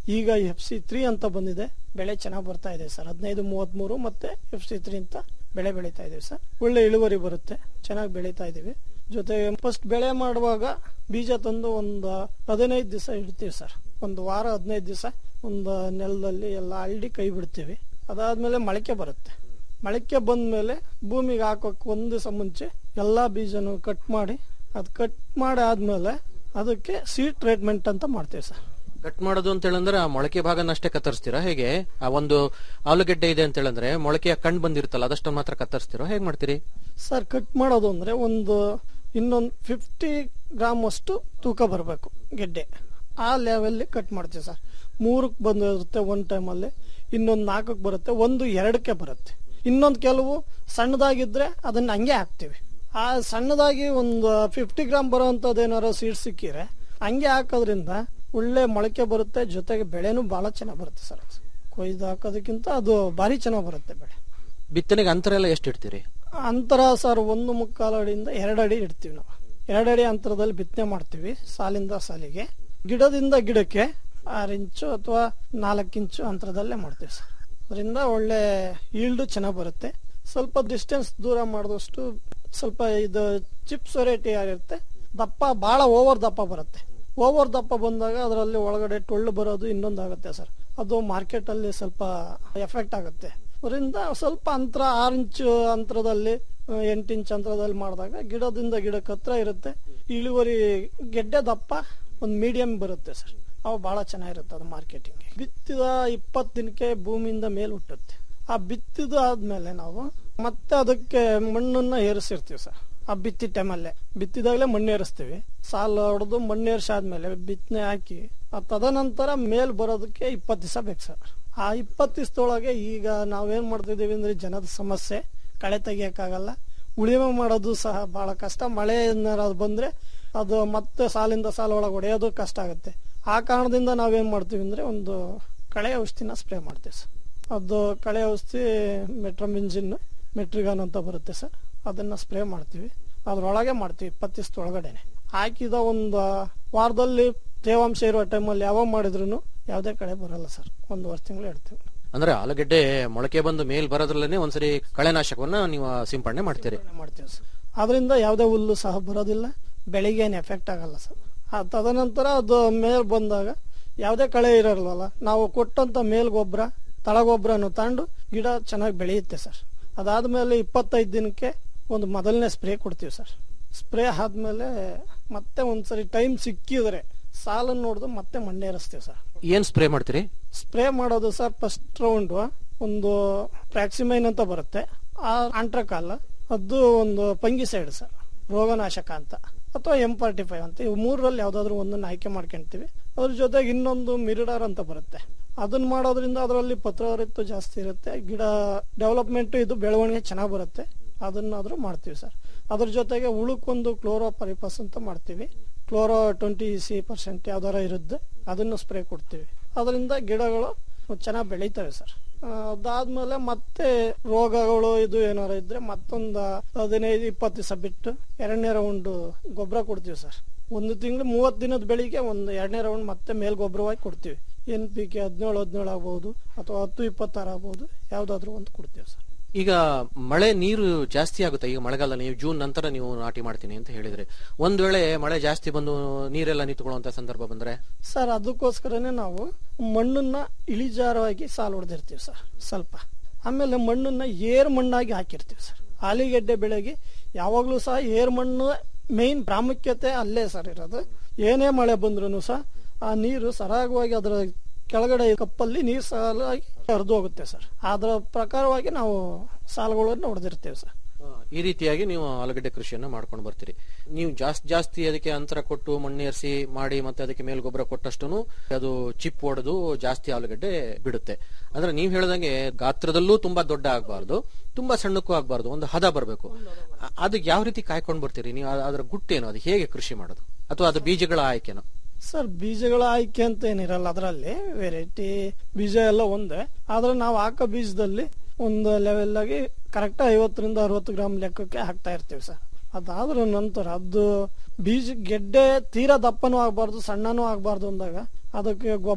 ಈಗ ಎಫ್ ಸಿ ತ್ರೀ ಅಂತ ಬಂದಿದೆ ಬೆಳೆ ಚೆನ್ನಾಗಿ ಬರ್ತಾ ಇದೆ ಸರ್ ಹದಿನೈದು ಮೂವತ್ಮೂರು ಮತ್ತೆ ಎಫ್ ಸಿ ತ್ರೀ ಅಂತ ಬೆಳೆ ಬೆಳೀತಾ ಇದೀವಿ ಸರ್ ಒಳ್ಳೆ ಇಳುವರಿ ಬರುತ್ತೆ ಚೆನ್ನಾಗಿ ಬೆಳೀತಾ ಇದೀವಿ ಜೊತೆಗೆ ಫಸ್ಟ್ ಬೆಳೆ ಮಾಡುವಾಗ ಬೀಜ ತಂದು ಒಂದು ಹದಿನೈದು ದಿವಸ ಇಡ್ತೀವಿ ಸರ್ ಒಂದು ವಾರ ಹದಿನೈದು ದಿವಸ ಒಂದು ನೆಲದಲ್ಲಿ ಎಲ್ಲ ಅಳ್ಳಿ ಕೈ ಬಿಡ್ತೀವಿ ಅದಾದ್ಮೇಲೆ ಮೊಳಕೆ ಬರುತ್ತೆ ಮೊಳಕೆ ಬಂದ್ಮೇಲೆ ಭೂಮಿಗೆ ಹಾಕೋಕ್ ಒಂದು ದಿವಸ ಮುಂಚೆ ಎಲ್ಲಾ ಬೀಜನು ಕಟ್ ಮಾಡಿ ಅದು ಕಟ್ ಮಾಡಿ ಆದ್ಮೇಲೆ ಅದಕ್ಕೆ ಸೀಡ್ ಟ್ರೀಟ್ಮೆಂಟ್ ಅಂತ ಮಾಡ್ತೀವಿ ಸರ್ ಕಟ್ ಮಾಡೋದು ಅಂತ ಹೇಳಂದ್ರೆ ಆ ಮೊಳಕೆ ಭಾಗನಷ್ಟೇ ಕತ್ತರಿಸ್ತೀರಾ ಹೇಗೆ ಆ ಒಂದು ಆಲೂಗೆಡ್ಡೆ ಇದೆ ಅಂತ ಹೇಳಂದ್ರೆ ಮೊಳಕೆಯ ಕಣ್ ಬಂದಿರುತ್ತಲ್ಲ ಅದಷ್ಟನ್ನು ಮಾತ್ರ ಕತ್ತರಿಸ್ತೀರೋ ಹೇಗ್ ಮಾಡ್ತೀರಿ ಸರ್ ಕಟ್ ಮಾಡೋದು ಅಂದ್ರೆ ಒಂದು ಇನ್ನೊಂದು ಫಿಫ್ಟಿ ಗ್ರಾಮ್ ಅಷ್ಟು ತೂಕ ಬರಬೇಕು ಗೆಡ್ಡೆ ಆ ಲೆವೆಲ್ ಕಟ್ ಮಾಡ್ತೀವಿ ಸರ್ ಮೂರಕ್ಕೆ ಬಂದಿರುತ್ತೆ ಒಂದ್ ಟೈಮಲ್ಲಿ ಇನ್ನೊಂದು ನಾಲ್ಕಕ್ಕೆ ಬರುತ್ತೆ ಒಂದು ಎರಡಕ್ಕೆ ಬರುತ್ತೆ ಇನ್ನೊಂದು ಕೆಲವು ಸಣ್ಣದಾಗಿದ್ರೆ ಅದನ್ನ ಹಂಗೆ ಹಾಕ್ತಿವಿ ಆ ಸಣ್ಣದಾಗಿ ಒಂದು ಫಿಫ್ಟಿ ಗ್ರಾಮ್ ಬರೋವಂಥದ್ದು ಏನಾರು ಸೀಡ್ ಸಿಕ್ಕಿದ್ರೆ ಹಂಗೆ ಹಾಕೋದ್ರಿಂದ ಒಳ್ಳೆ ಮೊಳಕೆ ಬರುತ್ತೆ ಜೊತೆಗೆ ಬೆಳೆನೂ ಬಹಳ ಚೆನ್ನಾಗಿ ಬರುತ್ತೆ ಸರ್ ಕೊಯ್ದು ಹಾಕೋದಕ್ಕಿಂತ ಅದು ಭಾರಿ ಚೆನ್ನಾಗಿ ಬರುತ್ತೆ ಬೆಳೆ ಬಿತ್ತನೆಗೆ ಅಂತರ ಎಲ್ಲ ಎಷ್ಟು ಇಡ್ತೀರಿ ಅಂತರ ಸರ್ ಒಂದು ಮುಕ್ಕಾಲು ಅಡಿಯಿಂದ ಎರಡು ಅಡಿ ಇಡ್ತೀವಿ ನಾವು ಎರಡು ಅಡಿ ಅಂತರದಲ್ಲಿ ಬಿತ್ತನೆ ಮಾಡ್ತೀವಿ ಸಾಲಿಂದ ಸಾಲಿಗೆ ಗಿಡದಿಂದ ಗಿಡಕ್ಕೆ ಆರು ಇಂಚು ಅಥವಾ ನಾಲ್ಕು ಇಂಚು ಅಂತರದಲ್ಲೇ ಮಾಡ್ತೀವಿ ಸರ್ ಅದರಿಂದ ಒಳ್ಳೆ ಈಲ್ಡು ಚೆನ್ನಾಗಿ ಬರುತ್ತೆ ಸ್ವಲ್ಪ ಡಿಸ್ಟೆನ್ಸ್ ದೂರ ಮಾಡಿದಷ್ಟು ಸ್ವಲ್ಪ ಇದು ಚಿಪ್ಸ್ ವೆರೈಟಿ ಆಗಿರುತ್ತೆ ದಪ್ಪ ಬಹಳ ಓವರ್ ದಪ್ಪ ಬರುತ್ತೆ ಓವರ್ ದಪ್ಪ ಬಂದಾಗ ಅದರಲ್ಲಿ ಒಳಗಡೆ ಟೊಳ್ಳು ಬರೋದು ಇನ್ನೊಂದು ಆಗುತ್ತೆ ಸರ್ ಅದು ಮಾರ್ಕೆಟ್ ಅಲ್ಲಿ ಸ್ವಲ್ಪ ಎಫೆಕ್ಟ್ ಆಗುತ್ತೆ ಅದರಿಂದ ಸ್ವಲ್ಪ ಅಂತರ ಆರು ಇಂಚು ಅಂತರದಲ್ಲಿ ಎಂಟು ಇಂಚ್ ಅಂತರದಲ್ಲಿ ಮಾಡಿದಾಗ ಗಿಡದಿಂದ ಗಿಡಕ್ಕೆ ಹತ್ರ ಇರುತ್ತೆ ಇಳುವರಿ ಗೆಡ್ಡೆ ದಪ್ಪ ಒಂದು ಮೀಡಿಯಂ ಬರುತ್ತೆ ಸರ್ ಅವು ಬಹಳ ಚೆನ್ನಾಗಿರುತ್ತೆ ಅದು ಮಾರ್ಕೆಟಿಂಗ್ ಬಿತ್ತಿದ ಇಪ್ಪತ್ತು ದಿನಕ್ಕೆ ಭೂಮಿಯಿಂದ ಮೇಲೆ ಹುಟ್ಟುತ್ತೆ ಆ ಬಿತ್ತಿದ ಆದ್ಮೇಲೆ ನಾವು ಮತ್ತೆ ಅದಕ್ಕೆ ಮಣ್ಣನ್ನ ಏರಿಸಿರ್ತೀವಿ ಸರ್ ಆ ಬಿತ್ತಿ ಟೈಮಲ್ಲೇ ಬಿತ್ತಿದಾಗಲೇ ಮಣ್ಣು ಏರಿಸ್ತೀವಿ ಸಾಲ ಹೊಡೆದು ಮಣ್ಣು ಏರ್ಸಾದ್ಮೇಲೆ ಬಿತ್ತನೆ ಹಾಕಿ ಆ ತದನಂತರ ಮೇಲ್ ಬರೋದಕ್ಕೆ ಇಪ್ಪತ್ತು ದಿವಸ ಬೇಕು ಸರ್ ಆ ಇಪ್ಪತ್ತು ದಿವಸದೊಳಗೆ ಈಗ ನಾವೇನ್ ಮಾಡ್ತಿದೀವಿ ಅಂದ್ರೆ ಜನದ ಸಮಸ್ಯೆ ಕಳೆ ತೆಗಿಯಕ್ಕಾಗಲ್ಲ ಉಳಿಮೆ ಮಾಡೋದು ಸಹ ಬಹಳ ಕಷ್ಟ ಮಳೆ ಏನಾರು ಬಂದ್ರೆ ಅದು ಮತ್ತೆ ಸಾಲಿಂದ ಸಾಲ ಒಳಗೆ ಹೊಡೆಯೋದು ಕಷ್ಟ ಆಗುತ್ತೆ ಆ ಕಾರಣದಿಂದ ನಾವೇನ್ ಮಾಡ್ತೀವಿ ಅಂದ್ರೆ ಒಂದು ಕಳೆ ಔಷಧಿನ ಸ್ಪ್ರೇ ಮಾಡ್ತೀವಿ ಸರ್ ಅದು ಕಳೆ ಔಷಧಿ ಮೆಟ್ರಮಿಂಜಿನ್ ಮೆಟ್ರಿಗಾನ್ ಅಂತ ಬರುತ್ತೆ ಸರ್ ಅದನ್ನ ಸ್ಪ್ರೇ ಮಾಡ್ತೀವಿ ಅದ್ರೊಳಗೆ ಮಾಡ್ತೀವಿ ಇಪ್ಪತ್ತು ದಿವಸದ ಒಳಗಡೆನೆ ಹಾಕಿದ ಒಂದು ವಾರದಲ್ಲಿ ತೇವಾಂಶ ಇರುವ ಟೈಮಲ್ಲಿ ಯಾವಾಗ ಮಾಡಿದ್ರು ಯಾವುದೇ ಕಡೆ ಬರಲ್ಲ ಸರ್ ಒಂದು ವರ್ಷ ತಿಂಗಳು ಇಡ್ತೀವಿ ಅಂದ್ರೆ ಆಲೂಗೆಡ್ಡೆ ಮೊಳಕೆ ಬಂದು ಮೇಲ್ ಬರೋದ್ರಲ್ಲೇ ಒಂದ್ಸರಿ ಕಳೆನಾಶಕವನ್ನ ನೀವು ಸಿಂಪಡಣೆ ಮಾಡ್ತೀರಿ ಮಾಡ್ತೀವಿ ಸರ್ ಅದರಿಂದ ಯಾವುದೇ ಹುಲ್ಲು ಸಹ ಬರೋದಿಲ್ಲ ಬೆಳಿಗ್ಗೆ ಏನು ಎಫೆಕ್ಟ್ ಆಗಲ್ಲ ಸರ್ ಆ ತದನಂತರ ಅದು ಮೇಲ್ ಬಂದಾಗ ಯಾವುದೇ ಕಳೆ ಇರಲ್ವಲ್ಲ ನಾವು ಕೊಟ್ಟಂತ ಮೇಲ್ ಗೊಬ್ಬರ ತಳಗೊಬ್ಬರನ್ನು ತಗೊಂಡು ಗಿಡ ಚೆನ್ನಾಗಿ ಬೆಳೆಯುತ್ತೆ ಸರ್ ಅದಾದ್ಮೇಲೆ ಇಪ್ಪತ್ತೈದು ದಿನಕ್ಕೆ ಒಂದು ಮೊದಲನೇ ಸ್ಪ್ರೇ ಕೊಡ್ತೀವಿ ಸರ್ ಸ್ಪ್ರೇ ಆದ್ಮೇಲೆ ಮತ್ತೆ ಒಂದ್ಸರಿ ಟೈಮ್ ಸಿಕ್ಕಿದ್ರೆ ಸಾಲನ್ನು ನೋಡಿದು ಮತ್ತೆ ಮಣ್ಣೇರಿಸ್ತೀವಿ ಸರ್ ಏನ್ ಸ್ಪ್ರೇ ಮಾಡ್ತೀರಿ ಸ್ಪ್ರೇ ಮಾಡೋದು ಸರ್ ಫಸ್ಟ್ ರೌಂಡ್ ಒಂದು ಪ್ರಾಕ್ಸಿಮೈನ್ ಅಂತ ಬರುತ್ತೆ ಆ ಆಂಟ್ರಕಾಲ ಅದು ಒಂದು ಪಂಗಿಸೈಡ್ ಸರ್ ರೋಗನಾಶಕ ಅಂತ ಅಥವಾ ಎಂ ಫಾರ್ಟಿ ಫೈವ್ ಅಂತ ಇವು ಮೂರರಲ್ಲಿ ಯಾವ್ದಾದ್ರು ಒಂದನ್ನ ಆಯ್ಕೆ ಮಾಡ್ಕೊಂತೀವಿ ಅದ್ರ ಜೊತೆಗೆ ಇನ್ನೊಂದು ಮಿರಿಡರ್ ಅಂತ ಬರುತ್ತೆ ಅದನ್ನ ಮಾಡೋದ್ರಿಂದ ಅದರಲ್ಲಿ ಪತ್ರವರಿತ್ತು ಜಾಸ್ತಿ ಇರುತ್ತೆ ಗಿಡ ಡೆವಲಪ್ಮೆಂಟ್ ಇದು ಬೆಳವಣಿಗೆ ಚೆನ್ನಾಗಿ ಬರುತ್ತೆ ಅದನ್ನಾದ್ರೂ ಮಾಡ್ತೀವಿ ಸರ್ ಅದ್ರ ಜೊತೆಗೆ ಉಳುಕೊಂದು ಕ್ಲೋರೋ ಪರಿಪಸ್ ಅಂತ ಮಾಡ್ತೀವಿ ಕ್ಲೋರೋ ಟ್ವೆಂಟಿ ಸಿ ಪರ್ಸೆಂಟ್ ಯಾವ್ದಾರ ಇರುತ್ತೆ ಅದನ್ನು ಸ್ಪ್ರೇ ಕೊಡ್ತೀವಿ ಅದರಿಂದ ಗಿಡಗಳು ಚೆನ್ನಾಗಿ ಬೆಳೀತವೆ ಸರ್ ಆ, ಅದಾದ್ಮೇಲೆ ಮತ್ತೆ ರೋಗಗಳು ಇದು ಏನಾರ ಇದ್ರೆ ಮತ್ತೊಂದು ಹದಿನೈದು ಇಪ್ಪತ್ತು ದಿವಸ ಬಿಟ್ಟು ಎರಡನೇ ರೌಂಡ್ ಗೊಬ್ಬರ ಕೊಡ್ತೀವಿ ಸರ್ ಒಂದು ತಿಂಗಳು ಮೂವತ್ತು ದಿನದ ಬೆಳಿಗ್ಗೆ ಒಂದು ಎರಡನೇ ರೌಂಡ್ ಮತ್ತೆ ಮೇಲ್ ಗೊಬ್ಬರವಾಗಿ ಕೊಡ್ತೀವಿ ಎನ್ ಪಿ ಕೆ ಹದಿನೇಳು ಹದಿನೇಳು ಆಗ್ಬಹುದು ಅಥವಾ ಹತ್ತು ಇಪ್ಪತ್ತಾರು ಆಗ್ಬಹುದು ಯಾವ್ದಾದ್ರು ಒಂದು ಕೊಡ್ತೀವಿ ಸರ್ ಈಗ ಮಳೆ ನೀರು ಜಾಸ್ತಿ ಆಗುತ್ತೆ ಈಗ ಮಳೆಗಾಲ ನೀವು ಜೂನ್ ನಂತರ ನೀವು ನಾಟಿ ಮಾಡ್ತೀನಿ ಅಂತ ಹೇಳಿದ್ರಿ ಒಂದ್ ವೇಳೆ ಮಳೆ ಜಾಸ್ತಿ ಬಂದು ನೀರೆಲ್ಲ ನಿಂತ್ಕೊಳ್ಳುವಂತ ಸಂದರ್ಭ ಬಂದ್ರೆ ಸರ್ ಅದಕ್ಕೋಸ್ಕರನೇ ನಾವು ಮಣ್ಣನ್ನ ಇಳಿಜಾರವಾಗಿ ಸಾಲು ಹೊಡೆದಿರ್ತೀವಿ ಸರ್ ಸ್ವಲ್ಪ ಆಮೇಲೆ ಮಣ್ಣನ್ನ ಏರ್ ಮಣ್ಣಾಗಿ ಹಾಕಿರ್ತೀವಿ ಸರ್ ಆಲಿಗೆಡ್ಡೆ ಬೆಳೆಗೆ ಯಾವಾಗ್ಲೂ ಸಹ ಏರ್ ಮಣ್ಣು ಮೇನ್ ಪ್ರಾಮುಖ್ಯತೆ ಅಲ್ಲೇ ಸರ್ ಇರೋದು ಏನೇ ಮಳೆ ಬಂದ್ರು ಸಹ ಆ ನೀರು ಸರಾಗವಾಗಿ ಅದರ ಕೆಳಗಡೆ ಕಪ್ಪಲ್ಲಿ ನೀರು ಸಾಲಾಗಿ ಹರಿದು ಹೋಗುತ್ತೆ ಸರ್ ಅದರ ಪ್ರಕಾರವಾಗಿ ನಾವು ಸಾಲುಗಳನ್ನು ಹೊಡೆದಿರ್ತೀವಿ ಸರ್ ಈ ರೀತಿಯಾಗಿ ನೀವು ಆಲೂಗಡ್ಡೆ ಕೃಷಿಯನ್ನ ಮಾಡ್ಕೊಂಡು ಬರ್ತೀರಿ ನೀವು ಜಾಸ್ತಿ ಜಾಸ್ತಿ ಅದಕ್ಕೆ ಅಂತರ ಕೊಟ್ಟು ಮಣ್ಣೇರಿಸಿ ಮಾಡಿ ಮತ್ತೆ ಅದಕ್ಕೆ ಮೇಲ್ ಗೊಬ್ಬರ ಕೊಟ್ಟಷ್ಟು ಅದು ಚಿಪ್ ಹೊಡೆದು ಜಾಸ್ತಿ ಆಲೂಗಡ್ಡೆ ಬಿಡುತ್ತೆ ಅಂದ್ರೆ ನೀವು ಹೇಳ್ದಂಗೆ ಗಾತ್ರದಲ್ಲೂ ತುಂಬಾ ದೊಡ್ಡ ಆಗಬಾರ್ದು ತುಂಬಾ ಸಣ್ಣಕ್ಕೂ ಆಗಬಾರ್ದು ಒಂದು ಹದ ಬರಬೇಕು ಅದಕ್ಕೆ ಯಾವ ರೀತಿ ಕಾಯ್ಕೊಂಡು ಬರ್ತೀರಿ ನೀವು ಅದ್- ಅದರ ಗುಟ್ಟೇನು ಅದು ಹೇಗೆ ಕೃಷಿ ಮಾಡೋದು ಅಥವಾ ಅದು ಬೀಜಗಳ ಆಯ್ಕೆನೋ ಸರ್ ಬೀಜಗಳ ಆಯ್ಕೆ ಅಂತ ಏನಿರಲ್ಲ ಅದರಲ್ಲಿ ವೆರೈಟಿ ಬೀಜ ಎಲ್ಲ ಒಂದೇ ಆದ್ರೆ ನಾವು ಹಾಕೋ ಬೀಜದಲ್ಲಿ ಒಂದು ಲೆವೆಲ್ ಆಗಿ ಕರೆಕ್ಟ್ ಐವತ್ತರಿಂದ ಅರವತ್ತು ಗ್ರಾಮ್ ಲೆಕ್ಕಕ್ಕೆ ಹಾಕ್ತಾ ಇರ್ತೀವಿ ಸರ್ ಅದಾದ್ರ ನಂತರ ಅದು ಬೀಜ ಗೆಡ್ಡೆ ತೀರಾ ದಪ್ಪನೂ ಆಗ್ಬಾರ್ದು ಸಣ್ಣನೂ ಆಗ್ಬಾರ್ದು ಅಂದಾಗ ಅದಕ್ಕೆ ಗೊಬ್ಬರ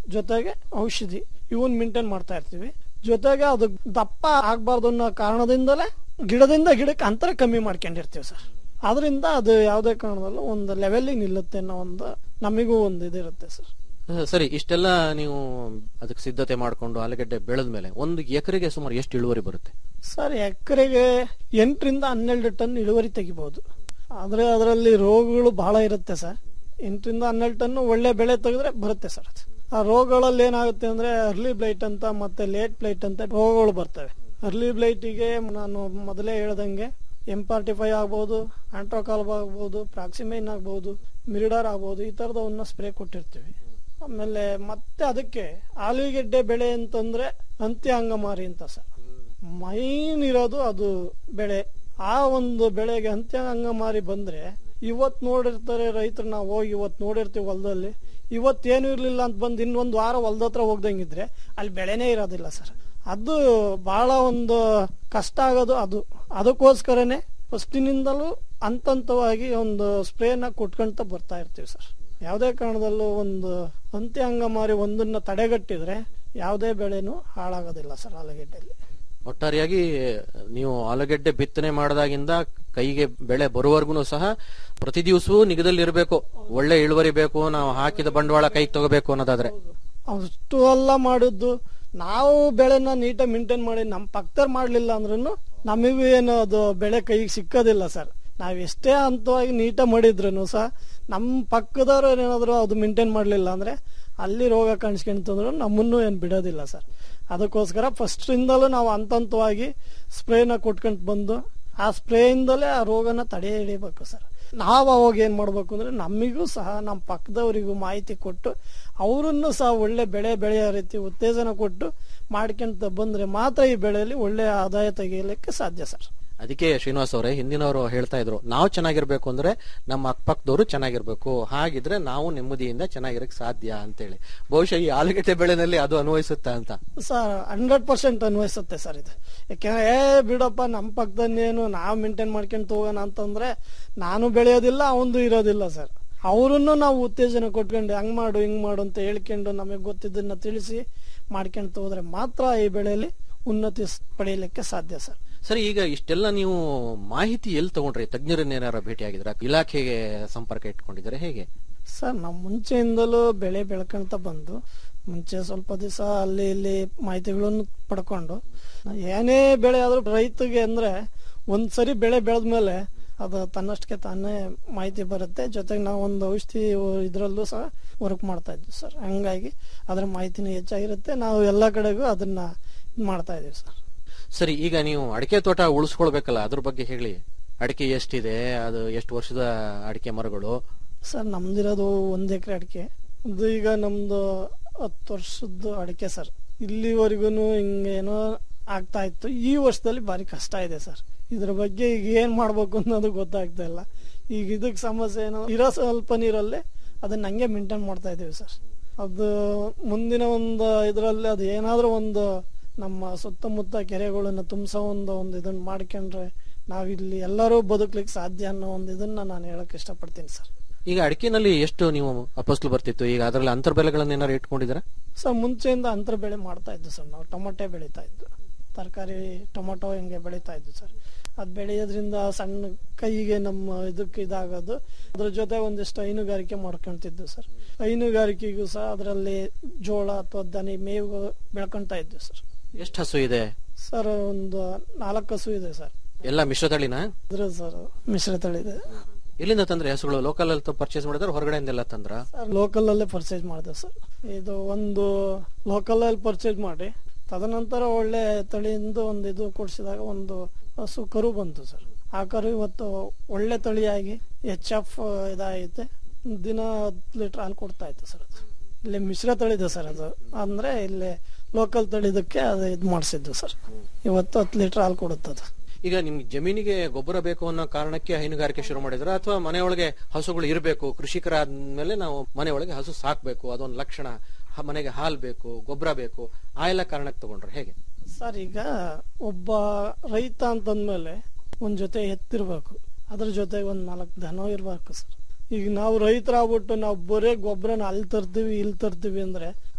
ಜೊತೆಗೆ ಔಷಧಿ ಇವನ್ ಮೇಂಟೈನ್ ಮಾಡ್ತಾ ಇರ್ತೀವಿ ಜೊತೆಗೆ ಅದು ದಪ್ಪ ಆಗ್ಬಾರ್ದು ಅನ್ನೋ ಕಾರಣದಿಂದಲೇ ಗಿಡದಿಂದ ಗಿಡಕ್ಕೆ ಅಂತರ ಕಮ್ಮಿ ಮಾಡ್ಕೊಂಡಿರ್ತೀವಿ ಸರ್ ಅದರಿಂದ ಅದು ಯಾವುದೇ ಕಾರಣದಲ್ಲೂ ಒಂದು ಲೆವೆಲ್ಲಿಗೆ ನಿಲ್ಲುತ್ತೆ ಅನ್ನೋ ಒಂದು ನಮಗೂ ಒಂದು ಇದಿರುತ್ತೆ ಸರ್ ಅಹ್, ಸರಿ ಇಷ್ಟೆಲ್ಲ ನೀವು ಅದಕ್ಕೆ ಸಿದ್ಧತೆ ಮಾಡ್ಕೊಂಡು ಆಲೂಗಡ್ಡೆ ಬೆಳೆದ ಮೇಲೆ ಒಂದು ಎಕರೆಗೆ ಸುಮಾರು ಎಷ್ಟು ಇಳುವರಿ ಬರುತ್ತೆ ಸರ್ ಎಕರೆಗೆ ಎಂಟರಿಂದ ಹನ್ನೆರಡು ಟನ್ ಇಳುವರಿ ತೆಗಿಬಹುದು ಆದ್ರೆ ಅದರಲ್ಲಿ ರೋಗಗಳು ಬಹಳ ಇರುತ್ತೆ ಸರ್ ಎಂಟರಿಂದ ಹನ್ನೆರಡು ಟನ್ ಒಳ್ಳೆ ಬೆಳೆ ತೆಗೆದ್ರೆ ಬರುತ್ತೆ ಸರ್ ಅದು ಆ ರೋಗಗಳಲ್ಲಿ ಏನಾಗುತ್ತೆ ಅಂದ್ರೆ ಅರ್ಲಿ ಬ್ಲೈಟ್ ಅಂತ ಮತ್ತೆ ಲೇಟ್ ಬ್ಲೈಟ್ ಅಂತ ರೋಗಗಳು ಬರ್ತವೆ ಅರ್ಲಿ ಬ್ಲೈಟಿಗೆ ನಾನು ಮೊದಲೇ ಹೇಳ್ದಂಗೆ ಎಂ ಫಾರ್ಟಿ ಫೈವ್ ಆಗ್ಬೋದು ಆಂಟ್ರೋಕಾಲ್ಬ್ ಆಗ್ಬೋದು ಪ್ರಾಕ್ಸಿಮೈನ್ ಆಗ್ಬೋದು ಮಿರಿಡಾರ್ ಆಗ್ಬೋದು ಈ ತರದವನ್ನ ಸ್ಪ್ರೇ ಕೊಟ್ಟಿರ್ತೀವಿ ಆಮೇಲೆ ಮತ್ತೆ ಅದಕ್ಕೆ ಆಲೂಗೆಡ್ಡೆ ಬೆಳೆ ಅಂತಂದ್ರೆ ಅಂತ್ಯ ಅಂಗಮಾರಿ ಅಂತ ಸರ್ ಮೈನ್ ಇರೋದು ಅದು ಬೆಳೆ ಆ ಒಂದು ಬೆಳೆಗೆ ಅಂತ್ಯ ಅಂಗಮಾರಿ ಬಂದ್ರೆ ಇವತ್ ನೋಡಿರ್ತಾರೆ ರೈತರು ನಾವು ಹೋಗಿ ಇವತ್ ನೋಡಿರ್ತೀವಿ ಹೊಲದಲ್ಲಿ ಇವತ್ತೇನು ಇರ್ಲಿಲ್ಲ ಅಂತ ಬಂದು ಇನ್ನೊಂದು ವಾರ ಹೊಲದ ಹತ್ರ ಹೋಗ್ದಂಗಿದ್ರೆ ಅಲ್ಲಿ ಬೆಳೆನೇ ಇರೋದಿಲ್ಲ ಸರ್ ಅದು ಬಹಳ ಒಂದು ಕಷ್ಟ ಆಗೋದು ಅದು ಅದಕ್ಕೋಸ್ಕರನೇ ಫಸ್ಟಿನಿಂದಲೂ ಹಂತವಾಗಿ ಒಂದು ಸ್ಪ್ರೇನ ಕೊಟ್ಕೊಂತ ಬರ್ತಾ ಇರ್ತೀವಿ ಸರ್ ಯಾವುದೇ ಕಾರಣದಲ್ಲೂ ಒಂದು ಅಂತ್ಯ ಅಂಗಮಾರಿ ಒಂದನ್ನ ತಡೆಗಟ್ಟಿದ್ರೆ ಯಾವುದೇ ಬೆಳೆನೂ ಹಾಳಾಗೋದಿಲ್ಲ ಸರ್ ಆಲೂಗೆಡ್ಡೆಯಲ್ಲಿ ಒಟ್ಟಾರೆಯಾಗಿ ನೀವು ಆಲೂಗೆಡ್ಡೆ ಬಿತ್ತನೆ ಮಾಡಿದಾಗಿಂದ ಕೈಗೆ ಬೆಳೆ ಬರುವವರೆಗೂ ಸಹ ಪ್ರತಿ ದಿವಸವೂ ನಿಗದಲ್ಲಿ ಇರಬೇಕು ಒಳ್ಳೆ ಇಳುವರಿ ಬೇಕು ನಾವು ಹಾಕಿದ ಬಂಡವಾಳ ಕೈಗೆ ತಗೋಬೇಕು ಅನ್ನೋದಾದ್ರೆ ಅಷ್ಟು ಎಲ್ಲ ಮಾಡಿದ್ದು ನಾವು ಬೆಳೆನ ನೀಟಾಗಿ ಮೇಂಟೈನ್ ಮಾಡಿ ನಮ್ಮ ಪಕ್ಕದವ್ರು ಮಾಡ್ಲಿಲ್ಲ ಅಂದ್ರೂ ನಮಗೂ ಏನು ಅದು ಬೆಳೆ ಕೈಗೆ ಸಿಕ್ಕೋದಿಲ್ಲ ಸರ್ ನಾವ್ ಎಷ್ಟೇ ಹಂತವಾಗಿ ನೀಟಾಗಿ ಮಾಡಿದ್ರು ಸಹ ನಮ್ಮ ಪಕ್ಕದವ್ರು ಏನಾದ್ರು ಅದು ಮೇಂಟೈನ್ ಮಾಡ್ಲಿಲ್ಲ ಅಂದ್ರೆ ಅಲ್ಲಿ ರೋಗ ಕಾಣಿಸ್ಕೊಂತಂದ್ರು ನಮ್ಮನ್ನು ಏನ್ ಬಿಡೋದಿಲ್ಲ ಸರ್ ಅದಕ್ಕೋಸ್ಕರ ಫಸ್ಟ್ ಇಂದಲೂ ನಾವು ಹಂತ ಹಂತವಾಗಿ ಸ್ಪ್ರೇನ ಕೊಟ್ಕೊಂತ ಬಂದು ಆ ಸ್ಪ್ರೇ ಇಂದಲೇ ಆ ರೋಗನ ತಡೆ ಹಿಡಿಬೇಕು ಸರ್ ನಾವು ಅವಾಗ ಏನ್ ಮಾಡ್ಬೇಕು ಅಂದ್ರೆ ನಮಿಗೂ ಸಹ ನಮ್ಮ ಪಕ್ಕದವರಿಗೂ ಮಾಹಿತಿ ಕೊಟ್ಟು ಅವರನ್ನು ಸಹ ಒಳ್ಳೆ ಬೆಳೆ ಬೆಳೆಯೋ ರೀತಿ ಉತ್ತೇಜನ ಕೊಟ್ಟು ಮಾಡ್ಕೊಂತ ಬಂದ್ರೆ ಮಾತ್ರ ಈ ಬೆಳೆಯಲ್ಲಿ ಒಳ್ಳೆ ಆದಾಯ ತೆಗೆಯಲಿಕ್ಕೆ ಸಾಧ್ಯ ಸರ್ ಅದಕ್ಕೆ ಶ್ರೀನಿವಾಸ್ ಅವರೇ ಹಿಂದಿನವರು ಹೇಳ್ತಾ ಇದ್ರು ನಾವು ಚೆನ್ನಾಗಿರ್ಬೇಕು ಅಂದ್ರೆ ನಮ್ಮ ಅಕ್ಕಪಕ್ಕದವರು ಚೆನ್ನಾಗಿರ್ಬೇಕು ಹಾಗಿದ್ರೆ ನಾವು ನೆಮ್ಮದಿಯಿಂದ ಚೆನ್ನಾಗಿರಕ್ ಸಾಧ್ಯ ಅಂತೇಳಿ ಬಹುಶಃ ಈ ಆಲೂಗಡ್ಡೆ ಬೆಳೆನಲ್ಲಿ ಅದು ಅನ್ವಯಿಸುತ್ತಾ ಅಂತ ಸರ್ ಹಂಡ್ರೆಡ್ ಪರ್ಸೆಂಟ್ ಅನ್ವಯಿಸುತ್ತೆ ಸರ್ ಇದು ಯಾಕೆಂದ್ರೆ ಏ ಬಿಡಪ್ಪ ನಮ್ಮ ಪಕ್ಕದನ್ನೇನು ನಾವು ಮೇಂಟೈನ್ ಮಾಡ್ಕೊಂತ ಹೋಗೋಣ ಅಂತಂದ್ರೆ ನಾನು ಬೆಳೆಯೋದಿಲ್ಲ ಅವಂದು ಇರೋದಿಲ್ಲ ಸರ್ ಅವರನ್ನು ನಾವು ಉತ್ತೇಜನ ಕೊಟ್ಕೊಂಡು ಹಂಗ್ ಮಾಡು ಹಿಂಗ್ ಮಾಡು ಅಂತ ಹೇಳ್ಕೊಂಡು ನಮಗೆ ಗೊತ್ತಿದ್ದನ್ನ ತಿಳಿಸಿ ಮಾಡ್ಕೊಂತ ಹೋದ್ರೆ ಮಾತ್ರ ಈ ಬೆಳೆಯಲ್ಲಿ ಉನ್ನತಿ ಸ್- ಪಡೆಯಲಿಕ್ಕೆ ಸಾಧ್ಯ ಸರ್ ಸರಿ ಈಗ ಇಷ್ಟೆಲ್ಲ ನೀವು ಮಾಹಿತಿ ಎಲ್ಲಿ ತಗೊಂಡ್ರಿ ತಜ್ಞರನ್ನ ಏನಾರ ಭೇಟಿಯಾಗಿದ್ರ ಇಲಾಖೆಗೆ ಸಂಪರ್ಕ ಇಟ್ಕೊಂಡಿದ್ದಾರೆ ಹೇಗೆ ಸರ್ ನಾವು ಮುಂಚೆಯಿಂದಲೂ ಬೆಳೆ ಬೆಳ್ಕೊಂತ ಬಂದು ಮುಂಚೆ ಸ್ವಲ್ಪ ದಿವಸ ಅಲ್ಲಿ ಇಲ್ಲಿ ಮಾಹಿತಿಗಳನ್ನು ಪಡ್ಕೊಂಡು ಏನೇ ಬೆಳೆ ಆದ್ರೂ ರೈತಗೆ ಅಂದ್ರೆ ಒಂದ್ಸರಿ ಬೆಳೆ ಬೆಳೆದ್ಮೇಲೆ ಅದು ತನ್ನಷ್ಟಕ್ಕೆ ತಾನೇ ಮಾಹಿತಿ ಬರುತ್ತೆ ಜೊತೆಗೆ ನಾವು ಒಂದು ಔಷಧಿ ಇದ್ರಲ್ಲೂ ಸಹ ವರ್ಕ್ ಮಾಡ್ತಾ ಇದ್ವಿ ಸರ್ ಹಂಗಾಗಿ ಅದ್ರ ಮಾಹಿತಿನೂ ಹೆಚ್ಚಾಗಿರುತ್ತೆ ನಾವು ಎಲ್ಲ ಕಡೆಗೂ ಅದನ್ನ ಇದ್ ಮಾಡ್ತಾ ಇದೀವಿ ಸರ್ ಸರಿ ಈಗ ನೀವು ಅಡಿಕೆ ತೋಟ ಉಳಿಸ್ಕೊಳ್ಬೇಕಲ್ಲ ಅದ್ರ ಬಗ್ಗೆ ಹೇಳಿ ಅಡಿಕೆ ಎಷ್ಟಿದೆ ಅದು ಎಷ್ಟು ವರ್ಷದ ಅಡಿಕೆ ಮರಗಳು ಸರ್ ನಮ್ದಿರೋದು ಒಂದ್ ಎಕರೆ ಅಡಿಕೆ ಅದು ಈಗ ನಮ್ದು ಹತ್ತು ವರ್ಷದ ಅಡಿಕೆ ಸರ್ ಇಲ್ಲಿವರೆಗೂ ಹಿಂಗೇನೋ ಆಗ್ತಾ ಇತ್ತು ಈ ವರ್ಷದಲ್ಲಿ ಭಾರಿ ಕಷ್ಟ ಇದೆ ಸರ್ ಇದ್ರ ಬಗ್ಗೆ ಈಗ ಏನ್ ಮಾಡ್ಬೇಕು ಅನ್ನೋದು ಗೊತ್ತಾಗ್ತಾ ಇಲ್ಲ ಈಗ ಇದಕ್ ಸಮಸ್ಯೆ ಏನೋ ಇರೋ ಸ್ವಲ್ಪ ನೀರಲ್ಲೇ ಅದನ್ನ ಹಂಗೆ ಮೇಂಟೈನ್ ಮಾಡ್ತಾ ಇದೀವಿ ಸರ್ ಅದು ಮುಂದಿನ ಒಂದು ಇದರಲ್ಲಿ ಅದು ಏನಾದ್ರೂ ಒಂದು ನಮ್ಮ ಸುತ್ತಮುತ್ತ ಕೆರೆಗಳನ್ನ ತುಂಬಿಸೋ ಒಂದು ಒಂದು ಇದನ್ನ ಮಾಡ್ಕೊಂಡ್ರೆ ನಾವಿಲ್ಲಿ ಎಲ್ಲರೂ ಬದುಕ್ಲಿಕ್ಕೆ ಸಾಧ್ಯ ಅನ್ನೋ ಒಂದು ಇದನ್ನ ನಾನು ಹೇಳಕ್ ಇಷ್ಟಪಡ್ತೀನಿ ಸರ್ ಈಗ ಅಡಿಕೆನಲ್ಲಿ ಎಷ್ಟು ನೀವು ಅಪಸ್ಲು ಬರ್ತಿತ್ತು ಈಗ ಅದರಲ್ಲಿ ಅಂತರ್ಬೆಲೆಗಳನ್ನ ಏನಾರು ಇಟ್ಕೊಂಡಿದ್ದೀರಾ ಸರ್ ಮುಂಚೆಯಿಂದ ಅಂತರ ಬೆಳೆ ಮಾಡ್ತಾ ಇದ್ದು ಸರ್ ನಾವು ಟೊಮೊಟೆ ಬೆಳೀತಾ ಇದ್ದು ತರಕಾರಿ ಟೊಮೊಟೊ ಹಿಂಗೆ ಬೆಳೀತಾ ಇದ್ದು ಸರ್ ಅದ್ ಬೆಳೆಯೋದ್ರಿಂದ ಸಣ್ಣ ಕೈಗೆ ನಮ್ಮ ಇದಕ್ಕೆ ಇದಾಗೋದು ಅದ್ರ ಜೊತೆ ಒಂದಿಷ್ಟು ಹೈನುಗಾರಿಕೆ ಮಾಡ್ಕೊಂತಿದ್ದು ಸರ್ ಹೈನುಗಾರಿಕೆಗೂ ಸಹ ಅದರಲ್ಲಿ ಜೋಳ ಅಥವಾ ದನಿ ಮೇವು ಬೆಳ್ಕೊಂತ ಇದ್ದು ಸರ್ ಎಷ್ಟು ಹಸು ಇದೆ ಸರ್ ಒಂದು ನಾಲ್ಕು ಹಸು ಇದೆ ಸರ್ ಎಲ್ಲ ಮಿಶ್ರತಳಿನ ಇದ್ರ ಸರ್ ಮಿಶ್ರ ತಳಿದೆ ಎಲ್ಲಿಂದ ತಂದ್ರೆ ಹಸುಗಳು ಲೋಕಲ್ ಅಲ್ಲಿ ಪರ್ಚೇಸ್ ಮಾಡಿದ್ರೆ ಹೊರಗಡೆಯಿಂದ ಎಲ್ಲ ತಂದ್ರ ಸರ್ ಲೋಕಲ್ ಅಲ್ಲೇ ಪರ್ಚೇಸ್ ಮಾಡಿದೆ ಸರ್ ಇದು ಒಂದು ಲೋಕಲ್ ಅಲ್ಲಿ ಪರ್ಚೇಸ್ ಮಾಡಿ ತದನಂತರ ಒಳ್ಳೆ ತಳಿಯಿಂದ ಒಂದು ಇದು ಕೊಡಿಸಿದಾಗ ಒಂದು ಹಸು ಕರು ಬಂತು ಸರ್ ಆ ಕರು ಇವತ್ತು ಒಳ್ಳೆ ತಳಿಯಾಗಿ ಎಚ್ ಎಫ್ ಇದಾಗೈತೆ ದಿನ ಹತ್ತು ಲೀಟರ್ ಹಾಲು ಕೊಡ್ತಾ ಇತ್ತು ಸರ್ ಅದು ಇಲ್ಲಿ ಮಿಶ್ರ ತಳಿದೆ ಸರ್ ಅದು ಅಂದ್ರೆ ಇಲ್ಲಿ ಲೋಕಲ್ ತಳಿದಕ್ಕೆ ಅದು ಇದು ಮಾಡಿಸಿದ್ದು ಸರ್ ಇವತ್ತು ಹತ್ತು ಲೀಟರ್ ಹಾಲು ಕೊಡುತ್ತೆ ಅದು ಈಗ ನಿಮ್ಗೆ ಜಮೀನಿಗೆ ಗೊಬ್ಬರ ಬೇಕು ಅನ್ನೋ ಕಾರಣಕ್ಕೆ ಹೈನುಗಾರಿಕೆ ಶುರು ಮಾಡಿದ್ರ ಅಥವಾ ಮನೆಯೊಳಗೆ ಹಸುಗಳು ಇರಬೇಕು ಕೃಷಿಕರಾದ್ಮೇಲೆ ನಾವು ಮನೆಯೊಳಗೆ ಹಸು ಸಾಕ್ಬೇಕು ಅದೊಂದು ಲಕ್ಷಣ ಹ- ಮನೆಗೆ ಹಾಲು ಬೇಕು ಗೊಬ್ಬರ ಬೇಕು ಆ ಎಲ್ಲ ಕಾರಣಕ್ಕೆ ತಗೊಂಡ್ರೆ ಹೇಗೆ ಸರ್ ಈಗ ಒಬ್ಬ ರೈತ ಅಂತಂದ್ಮೇಲೆ ಒಂದ್ ಜೊತೆ ಎತ್ತಿರ್ಬೇಕು ಅದ್ರ ಜೊತೆಗೆ ಒಂದ್ ನಾಲ್ಕು ದನ ಇರ್ಬೇಕು ಸರ್ ಈಗ ನಾವು ರೈತರಾಗ್ಬಿಟ್ಟು ನಾವು ಬರೇ ಗೊಬ್ಬರನ ಅಲ್ಲಿ ತರ್ತೀವಿ ಇಲ್ಲಿ ತರ್ತೀವಿ ಅಂದ್ರೆ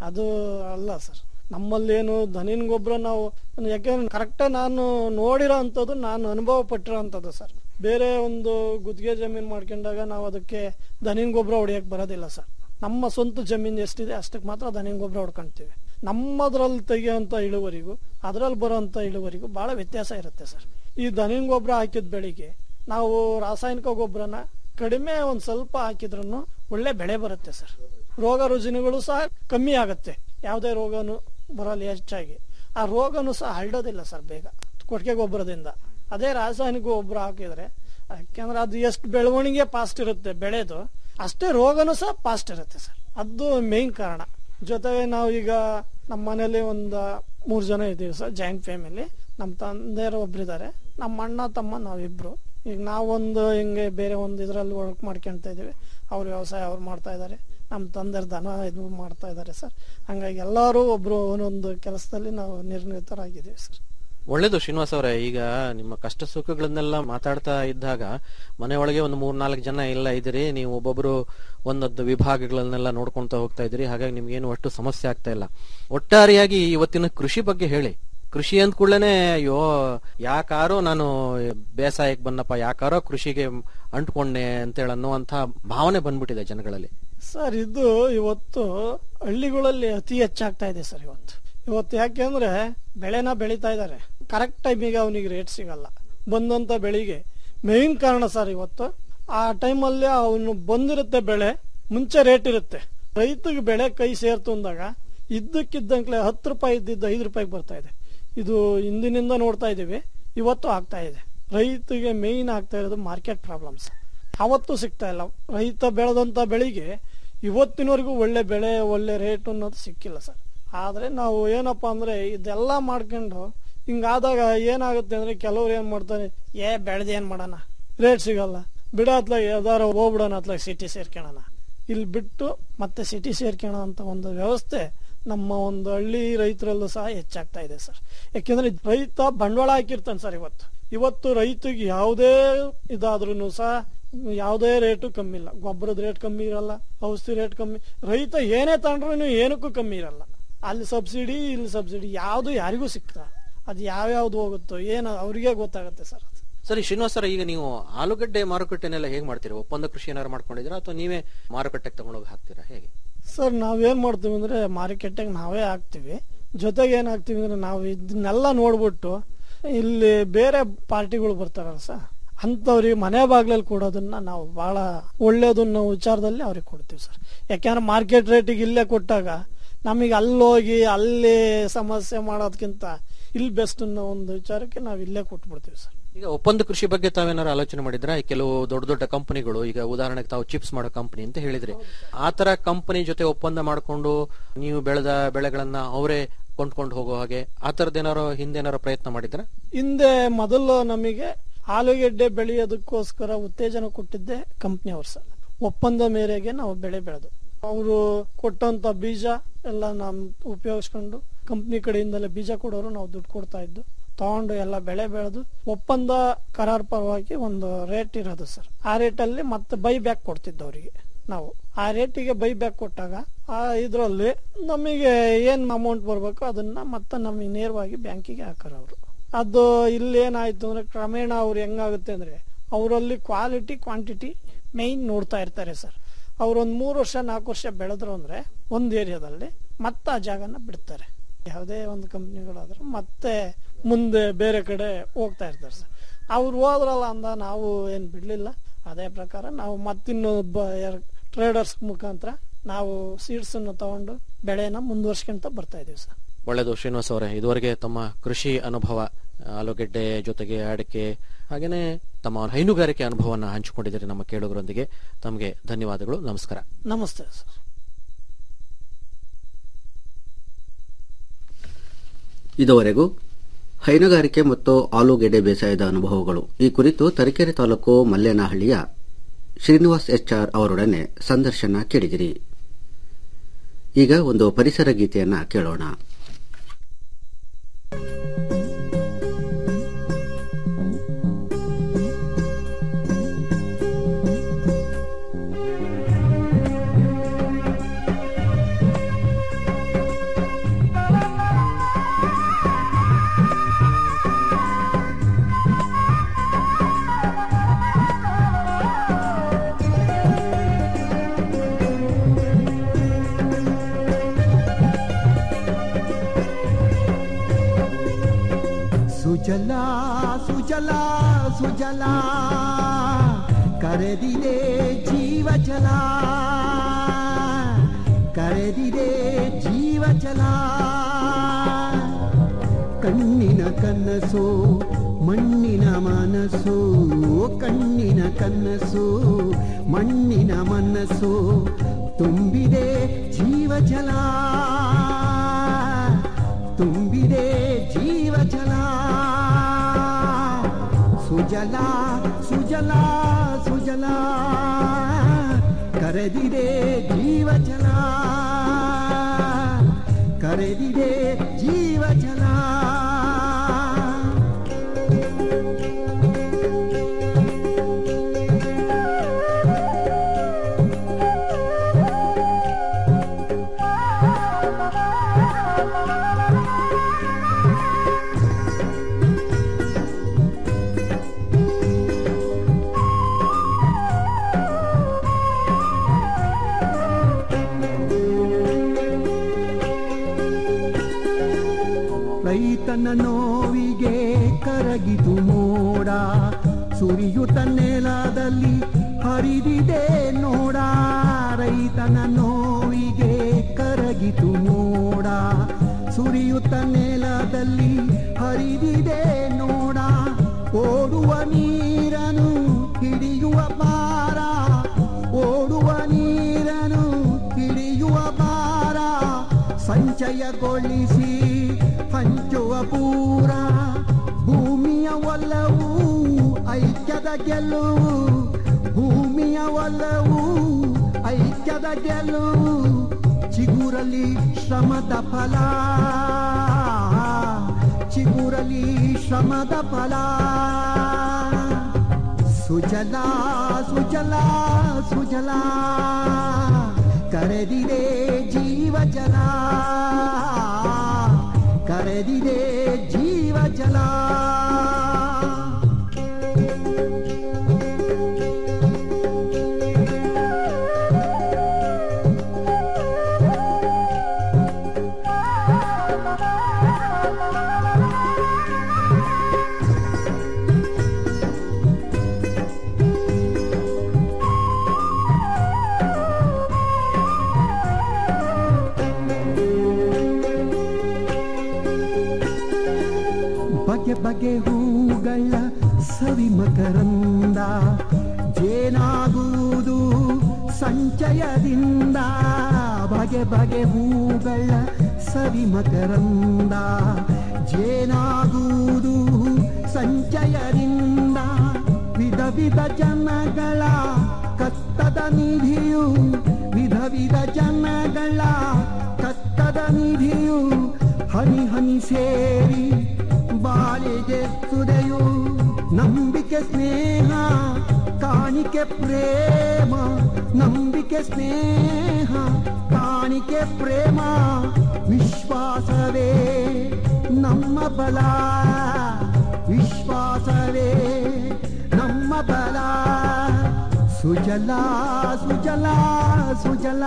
ಅದು ಅಲ್ಲ ಸರ್ ನಮ್ಮಲ್ಲಿ ಏನು ದನಿನ್ ಗೊಬ್ಬರ ನಾವು ಯಾಕೆಂದ್ರೆ ಕರೆಕ್ಟ್ ನಾನು ನೋಡಿರೋ ಅಂಥದ್ದು ನಾನು ಅನುಭವ ಪಟ್ಟಿರೋ ಅಂಥದ್ದು ಸರ್ ಬೇರೆ ಒಂದು ಗುತ್ತಿಗೆ ಜಮೀನು ಮಾಡ್ಕೊಂಡಾಗ ನಾವು ಅದಕ್ಕೆ ದನಿನ್ ಗೊಬ್ಬರ ಹೊಡಿಯಕ್ ಬರೋದಿಲ್ಲ ಸರ್ ನಮ್ಮ ಸ್ವಂತ ಜಮೀನು ಎಷ್ಟಿದೆ ಅಷ್ಟಕ್ಕೆ ಮಾತ್ರ ದನಿನ್ ಗೊಬ್ಬರ ಹೊಡ್ಕೊಂತೀವಿ ನಮ್ಮದ್ರಲ್ಲಿ ತೆಗಿಯೋಂಥ ಇಳುವರಿಗೂ ಅದರಲ್ಲಿ ಬರೋಂಥ ಇಳುವರಿಗೂ ಬಹಳ ವ್ಯತ್ಯಾಸ ಇರುತ್ತೆ ಸರ್ ಈ ದನಿನ್ ಗೊಬ್ಬರ ಹಾಕಿದ ಬೆಳಿಗ್ಗೆ ನಾವು ರಾಸಾಯನಿಕ ಗೊಬ್ಬರನ ಕಡಿಮೆ ಒಂದ್ ಸ್ವಲ್ಪ ಹಾಕಿದ್ರು ಒಳ್ಳೆ ಬೆಳೆ ಬರುತ್ತೆ ಸರ್ ರೋಗ ರುಜಿನಗಳು ಸಹ ಕಮ್ಮಿ ಆಗುತ್ತೆ ಯಾವುದೇ ರೋಗನು ಬರಲ್ಲ ಹೆಚ್ಚಾಗಿ ಆ ರೋಗನು ಸಹ ಹರಡೋದಿಲ್ಲ ಸರ್ ಬೇಗ ಕೊಟ್ಟಿಗೆ ಗೊಬ್ಬರದಿಂದ ಅದೇ ರಾಸಾಯನಿಕ ಗೊಬ್ಬರ ಹಾಕಿದ್ರೆ ಯಾಕೆಂದ್ರೆ ಅದು ಎಷ್ಟು ಬೆಳವಣಿಗೆ ಫಾಸ್ಟ್ ಇರುತ್ತೆ ಬೆಳೆದು ಅಷ್ಟೇ ರೋಗನು ಸಹ ಫಾಸ್ಟ್ ಇರುತ್ತೆ ಸರ್ ಅದು ಮೇನ್ ಕಾರಣ ಜೊತೆಗೆ ನಾವು ಈಗ ನಮ್ಮ ಮನೇಲಿ ಒಂದು ಮೂರು ಜನ ಇದ್ದೀವಿ ಸರ್ ಜಾಯಿಂಟ್ ಫ್ಯಾಮಿಲಿ ನಮ್ಮ ತಂದೆಯರು ಒಬ್ರಿದ್ದಾರೆ ನಮ್ಮ ಅಣ್ಣ ತಮ್ಮ ನಾವಿಬ್ರು ಈಗ ನಾವೊಂದು ಹಿಂಗೆ ಬೇರೆ ಒಂದು ಇದರಲ್ಲಿ ವರ್ಕ್ ಮಾಡ್ಕೊಂತ ಇದೀವಿ ಅವ್ರ ವ್ಯವಸಾಯ ಅವ್ರು ಮಾಡ್ತಾ ಇದ್ದಾರೆ ನಮ್ಮ ತಂದೆಯರ್ ದನ ಇದು ಮಾಡ್ತಾ ಇದ್ದಾರೆ ಸರ್ ಹಂಗಾಗಿ ಎಲ್ಲರೂ ಒಬ್ರು ಒಂದೊಂದು ಕೆಲಸದಲ್ಲಿ ನಾವು ನಿರ್ಣಿತರಾಗಿದ್ದೀವಿ ಸರ್ ಒಳ್ಳೇದು ಶ್ರೀನಿವಾಸ್ ಅವರೇ ಈಗ ನಿಮ್ಮ ಕಷ್ಟ ಸುಖಗಳನ್ನೆಲ್ಲ ಮಾತಾಡ್ತಾ ಇದ್ದಾಗ ಮನೆಯೊಳಗೆ ಒಂದು ಮೂರ್ ನಾಲ್ಕು ಜನ ಇಲ್ಲ ಇದ್ದೀರಿ ನೀವು ಒಬ್ಬೊಬ್ರು ಒಂದೊಂದು ವಿಭಾಗಗಳನ್ನೆಲ್ಲ ನೋಡ್ಕೊಂತ ಹೋಗ್ತಾ ಇದ್ದೀರಿ ಹಾಗಾಗಿ ನಿಮ್ಗೇನು ಅಷ್ಟು ಸಮಸ್ಯೆ ಆಗ್ತಾ ಇಲ್ಲ ಒಟ್ಟಾರೆಯಾಗಿ ಇವತ್ತಿನ ಕೃಷಿ ಬಗ್ಗೆ ಹೇಳಿ ಕೃಷಿ ಅಂದ ಕೂಡಲೇ ಅಯ್ಯೋ ಯಾಕಾರೋ ನಾನು ಬೇಸಾಯಕ್ಕೆ ಬಂದಪ್ಪ ಯಾಕಾರೋ ಕೃಷಿಗೆ ಅಂಟ್ಕೊಂಡೆ ಅಂತೇಳಿ ಅನ್ನುವಂಥ ಭಾವನೆ ಬಂದ್ಬಿಟ್ಟಿದೆ ಜನಗಳಲ್ಲಿ ಸರ್ ಇದು ಇವತ್ತು ಹಳ್ಳಿಗಳಲ್ಲಿ ಅತಿ ಹೆಚ್ಚಾಗ್ತಾ ಇದೆ ಸರ್ ಇವತ್ತು ಇವತ್ತು ಯಾಕೆಂದ್ರೆ ಬೆಳೆನ ಬೆಳೀತಾ ಇದ್ದಾರೆ ಕರೆಕ್ಟ್ ಟೈಮಿಗೆ ಅವನಿಗೆ ರೇಟ್ ಸಿಗಲ್ಲ ಬಂದಂತ ಬೆಳೆಗೆ ಮೇನ್ ಕಾರಣ ಸರ್ ಇವತ್ತು ಆ ಟೈಮಲ್ಲಿ ಅವನು ಬಂದಿರುತ್ತೆ ಬೆಳೆ ಮುಂಚೆ ರೇಟ್ ಇರುತ್ತೆ ರೈತಗೆ ಬೆಳೆ ಕೈ ಸೇರ್ತು ಅಂದಾಗ ಇದ್ದಕ್ಕಿದ್ದಂಕ್ಲೆ ಹತ್ತು ರೂಪಾಯಿ ಇದ್ದಿದ್ದು ಐದು ರೂಪಾಯಿಗೆ ಬರ್ತಾ ಇದೆ ಇದು ಹಿಂದಿನಿಂದ ನೋಡ್ತಾ ಇದೀವಿ ಇವತ್ತು ಆಗ್ತಾ ಇದೆ ರೈತಗೆ ಮೇಯ್ನ್ ಆಗ್ತಾ ಇರೋದು ಮಾರ್ಕೆಟ್ ಪ್ರಾಬ್ಲಮ್ಸ್ ಅವತ್ತು ಸಿಗ್ತಾ ಇಲ್ಲ ರೈತ ಬೆಳೆದಂತ ಬೆಳೆಗೆ ಇವತ್ತಿನವರೆಗೂ ಒಳ್ಳೆ ಬೆಳೆ ಒಳ್ಳೆ ರೇಟ್ ಅನ್ನೋದು ಸಿಕ್ಕಿಲ್ಲ ಸರ್ ಆದ್ರೆ ನಾವು ಏನಪ್ಪಾ ಅಂದ್ರೆ ಇದೆಲ್ಲ ಮಾಡ್ಕೊಂಡು ಹಿಂಗಾದಾಗ ಏನಾಗುತ್ತೆ ಅಂದ್ರೆ ಕೆಲವ್ರು ಏನ್ ಮಾಡ್ತಾರೆ ಏ ಬೆಳೆದ ಏನ್ ಮಾಡೋಣ ರೇಟ್ ಸಿಗಲ್ಲ ಬಿಡ ಅತ್ಲಾಗ ಯಾವ್ದಾರ ಹೋಗ್ಬಿಡೋಣ ಅತ್ಲಾಗ ಸಿಟಿ ಸೇರ್ಕೊಳ್ಳೋಣ ಇಲ್ಲಿ ಬಿಟ್ಟು ಮತ್ತೆ ಸಿಟಿ ಸೇರ್ಕೊಳ್ಳೋ ಅಂತ ಒಂದು ವ್ಯವಸ್ಥೆ ನಮ್ಮ ಒಂದು ಹಳ್ಳಿ ರೈತರಲ್ಲೂ ಸಹ ಹೆಚ್ಚಾಗ್ತಾ ಇದೆ ಸರ್ ಯಾಕೆಂದ್ರೆ ರೈತ ಬಂಡವಾಳ ಹಾಕಿರ್ತಾನೆ ಸರ್ ಇವತ್ತು ಇವತ್ತು ರೈತಗೆ ಯಾವುದೇ ಇದಾದ್ರೂ ಸಹ ಯಾವುದೇ ರೇಟು ಕಮ್ಮಿ ಇಲ್ಲ ಗೊಬ್ಬರದ ರೇಟ್ ಕಮ್ಮಿ ಇರಲ್ಲ ಔಷಧಿ ರೇಟ್ ಕಮ್ಮಿ ರೈತ ಏನೇ ತಗೊಂಡ್ರು ಏನಕ್ಕೂ ಕಮ್ಮಿ ಇರಲ್ಲ ಅಲ್ಲಿ ಸಬ್ಸಿಡಿ ಇಲ್ಲಿ ಸಬ್ಸಿಡಿ ಯಾವುದು ಯಾರಿಗೂ ಸಿಗ್ತಾ ಅದು ಯಾವ್ಯಾವ್ದು ಹೋಗುತ್ತೋ ಏನು ಅವ್ರಿಗೆ ಗೊತ್ತಾಗುತ್ತೆ ಸರ್ ಅದು ಸರಿ ಶ್ರೀನಿವಾಸ್ ಸರ್ ಈಗ ನೀವು ಆಲೂಗಡ್ಡೆ ಮಾರುಕಟ್ಟೆನೆಲ್ಲ ಹೇಗೆ ಮಾಡ್ತೀರಾ ಒಪ್ಪಂದ ಕೃಷಿ ಏನಾರು ಮಾಡ್ಕೊಂಡಿದ್ದೀರಾ ಅಥವಾ ನೀವೇ ಮಾರುಕಟ್ಟೆಗೆ ತಗೊಂಡೋಗಿ ಹಾಕ್ತೀರಾ ಹೇಗೆ ಸರ್ ನಾವೇನ್ ಮಾಡ್ತೀವಿ ಅಂದ್ರೆ ಮಾರುಕಟ್ಟೆಗೆ ನಾವೇ ಹಾಕ್ತಿವಿ ಜೊತೆಗೆ ಏನ್ ಹಾಕ್ತಿವಿ ಅಂದ್ರೆ ನಾವು ಇದನ್ನೆಲ್ಲ ನೋಡ್ಬಿಟ್ಟು ಇಲ್ಲಿ ಬೇರೆ ಪಾರ್ಟಿಗಳು ಬರ್ತಾರಲ್ಲ ಸರ್ ಅಂತವ್ರಿಗೆ ಮನೆ ಬಾಗ್ಲಲ್ಲಿ ಕೊಡೋದನ್ನ ನಾವು ಬಹಳ ಒಳ್ಳೇದನ್ನ ವಿಚಾರದಲ್ಲಿ ಅವ್ರಿಗೆ ಕೊಡ್ತೀವಿ ಸರ್ ಯಾಕೆಂದ್ರೆ ಮಾರ್ಕೆಟ್ ರೇಟಿಗೆ ಇಲ್ಲೇ ಕೊಟ್ಟಾಗ ನಮಗೆ ಅಲ್ಲೋಗಿ ಅಲ್ಲಿ ಸಮಸ್ಯೆ ಮಾಡೋದಕ್ಕಿಂತ ಇಲ್ಲಿ ಬೆಸ್ಟ್ ಅನ್ನೋ ಒಂದು ವಿಚಾರಕ್ಕೆ ನಾವು ಇಲ್ಲೇ ಕೊಟ್ಬಿಡ್ತೀವಿ ಸರ್ ಈಗ ಒಪ್ಪಂದ ಕೃಷಿ ಬಗ್ಗೆ ತಾವೇನಾರು ಆಲೋಚನೆ ಮಾಡಿದ್ರ ಕೆಲವು ದೊಡ್ಡ ದೊಡ್ಡ ಕಂಪನಿಗಳು ಈಗ ಉದಾಹರಣೆಗೆ ತಾವು ಚಿಪ್ಸ್ ಮಾಡೋ ಕಂಪನಿ ಅಂತ ಹೇಳಿದ್ರಿ ಆ ತರ ಕಂಪನಿ ಜೊತೆ ಒಪ್ಪಂದ ಮಾಡ್ಕೊಂಡು ನೀವು ಬೆಳೆದ ಬೆಳೆಗಳನ್ನ ಅವರೇ ಕೊಂಡ್ಕೊಂಡು ಹೋಗೋ ಹಾಗೆ ಆ ತರದ್ದೇನಾರೋ ಹಿಂದೇನಾರೋ ಪ್ರಯತ್ನ ಮಾಡಿದ್ರ ಹಿಂದೆ ಮೊದಲು ನಮಗೆ ಆಲೂಗೆಡ್ಡೆ ಬೆಳೆಯೋದಕ್ಕೋಸ್ಕರ ಉತ್ತೇಜನ ಕೊಟ್ಟಿದ್ದೆ ಕಂಪ್ನಿಯವ್ರು ಸರ್ ಒಪ್ಪಂದ ಮೇರೆಗೆ ನಾವು ಬೆಳೆ ಬೆಳೆದು ಅವರು ಕೊಟ್ಟಂತ ಬೀಜ ಎಲ್ಲ ನಾವು ಉಪಯೋಗಿಸ್ಕೊಂಡು ಕಂಪ್ನಿ ಕಡೆಯಿಂದಲೇ ಬೀಜ ಕೊಡೋರು ನಾವು ದುಡ್ಡು ಕೊಡ್ತಾ ಇದ್ದು ತಗೊಂಡು ಎಲ್ಲ ಬೆಳೆ ಬೆಳೆದು ಒಪ್ಪಂದ ಕರಾರ್ ಪರವಾಗಿ ಒಂದು ರೇಟ್ ಇರೋದು ಸರ್ ಆ ರೇಟಲ್ಲಿ ಮತ್ತೆ ಬೈ ಬ್ಯಾಕ್ ಕೊಡ್ತಿದ್ದು ಅವರಿಗೆ ನಾವು ಆ ರೇಟಿಗೆ ಬೈ ಬ್ಯಾಕ್ ಕೊಟ್ಟಾಗ ಆ ಇದರಲ್ಲಿ ನಮಗೆ ಏನ್ ಅಮೌಂಟ್ ಬರ್ಬೇಕು ಅದನ್ನ ಮತ್ತೆ ನಮಗೆ ನೇರವಾಗಿ ಬ್ಯಾಂಕಿಗೆ ಹಾಕೋರು ಅವರು ಅದು ಇಲ್ಲಿ ಏನಾಯ್ತು ಅಂದ್ರೆ ಕ್ರಮೇಣ ಅವ್ರು ಹೆಂಗಾಗುತ್ತೆ ಅಂದ್ರೆ ಅವರಲ್ಲಿ ಕ್ವಾಲಿಟಿ ಕ್ವಾಂಟಿಟಿ ಮೇಯ್ನ್ ನೋಡ್ತಾ ಇರ್ತಾರೆ ಸರ್ ಅವ್ರೊಂದ್ ಮೂರು ವರ್ಷ ನಾಲ್ಕು ವರ್ಷ ಬೆಳೆದ್ರು ಅಂದ್ರೆ ಒಂದ್ ಏರಿಯಾದಲ್ಲಿ ಮತ್ತೆ ಆ ಜಾಗನ ಬಿಡ್ತಾರೆ ಯಾವುದೇ ಒಂದು ಕಂಪ್ನಿಗಳಾದ್ರೆ ಮತ್ತೆ ಮುಂದೆ ಬೇರೆ ಕಡೆ ಹೋಗ್ತಾ ಇರ್ತಾರೆ ಸರ್ ಅವ್ರು ಹೋದ್ರಲ್ಲ ಅಂದ ನಾವು ಏನ್ ಬಿಡ್ಲಿಲ್ಲ ಅದೇ ಪ್ರಕಾರ ನಾವು ಮತ್ತಿನ್ನೊಬ್ಬ ಟ್ರೇಡರ್ಸ್ ಮುಖಾಂತರ ನಾವು ಸೀಡ್ಸ್ ಅನ್ನು ತಗೊಂಡು ಬೆಳೆನ ಮುಂದುವರ್ಸ್ಕೊಂತ ಬರ್ತಾ ಇದೀವಿ ಸರ್ ಒಳ್ಳೆಯದು ಶ್ರೀನಿವಾಸ್ ಅವರೇ ಇದುವರೆಗೆ ತಮ್ಮ ಕೃಷಿ ಅನುಭವ ಆಲೂಗೆಡ್ಡೆ ಜೊತೆಗೆ ಅಡಿಕೆ ಹಾಗೇನೆ ತಮ್ಮ ಹೈನುಗಾರಿಕೆ ಅನುಭವವನ್ನು ಹಂಚಿಕೊಂಡಿದ್ದೀರಿ ನಮ್ಮ ಕೇಳುಗರೊಂದಿಗೆ ತಮಗೆ ಧನ್ಯವಾದಗಳು ನಮಸ್ಕಾರ ನಮಸ್ತೆ ಸರ್ ಇದುವರೆಗೂ ಹೈನುಗಾರಿಕೆ ಮತ್ತು ಆಲೂಗೆಡ್ಡೆ ಬೇಸಾಯದ ಅನುಭವಗಳು ಈ ಕುರಿತು ತರೀಕೆರೆ ತಾಲೂಕು ಮಲ್ಲೇನಹಳ್ಳಿಯ ಶ್ರೀನಿವಾಸ್ ಎಚ್ಆರ್ ಅವರೊಡನೆ ಸಂದರ್ಶನ ಕೇಳಿದಿರಿ ಈಗ ಒಂದು ಪರಿಸರ ಗೀತೆಯನ್ನ ಕೇಳೋಣ ಸುಜಲಾ ಸುಜಲಾ ಸುಜಲಾ ಕರೆದಿದೆ ಜೀವ ಜಲ ಕರೆದಿದೆ ಜೀವ ಜಲ ಕಣ್ಣಿನ ಕನಸು ಮಣ್ಣಿನ ಮನಸ್ಸು ಕಣ್ಣಿನ ಕನಸು ಮಣ್ಣಿನ ಮನಸ್ಸು ತುಂಬಿದೆ ಜೀವ ಜಲ ತುಂಬಿದೆ ಜೀವ ಜಲ ಸುಜಲ ಸುಜಲ ಸುಜಲ ಕರೆದಿದೆ ಜೀವ ಜಲ ಕರೆದಿದೆ ಜೀವ ಜಲ ರೈತನ ನೋವಿಗೆ ಕರಗಿತು ಮೋಡ ಸುರಿಯುತ್ತ ನೆಲದಲ್ಲಿ ಹರಿದಿದೆ ನೋಡ ರೈತನ ನೋವಿಗೆ ಕರಗಿತು ಮೋಡ ಸುರಿಯುತ್ತ ನೆಲದಲ್ಲಿ ಹರಿದಿದೆ ನೋಡ ಓಡುವ ನೀರನು ಹಿಡಿಯುವ ಭಾರ ಓಡುವ ನೀರನು ಹಿಡಿಯುವ ಭಾರ ಸಂಚಯಗೊಳಿಸಿ ಹಂಚುವ ಪೂರ ಭೂಮಿಯ ಒಲವು ಐಕ್ಯದ ಗೆಲುವು ಭೂಮಿಯ ಒಲವು ಐಕ್ಯದ ಗೆಲುವು ಚಿಗುರಲಿ ಶ್ರಮದ ಫಲ ಚಿಗುರಲಿ ಶ್ರಮದ ಫಲ ಸುಜಲ ಸುಜಲ ಸುಜಲ ಕರೆದಿದೆ ಜೀವ ಜಲ ಕರೆದಿದೆ ಜೀವ ಜಲ ಬಗೆ ಬಗೆ ಹೂಗಳ ಸವಿ ಮಕರಂದ ಜೇನಾಗುವುದು ಸಂಚಯದಿಂದ ಬಗೆ ಬಗೆ ಹೂಗಳ ಸವಿ ಮಕರಂದ ಜೇನಾಗುವುದು ಸಂಚಯದಿಂದ ವಿಧ ವಿಧ ಜನಗಳ ಕತ್ತದ ನಿಧಿಯು ವಿಧ ವಿಧ ಜನಗಳ ಕತ್ತದ ನಿಧಿಯು ಹನಿ ಹನಿ ಸೇರಿ ಬಾಳಿಗೆ ಸುದೆಯು ನಂಬಿಕೆ ಸ್ನೇಹ ಕಾಣಿಕೆ ಪ್ರೇಮ ನಂಬಿಕೆ ಸ್ನೇಹ ಕಾಣಿಕೆ ಪ್ರೇಮ ವಿಶ್ವಾಸವೇ ನಮ್ಮ ಬಲ ವಿಶ್ವಾಸವೇ ನಮ್ಮ ಬಲ ಸುಜಲ ಸುಜಲ ಸುಜಲ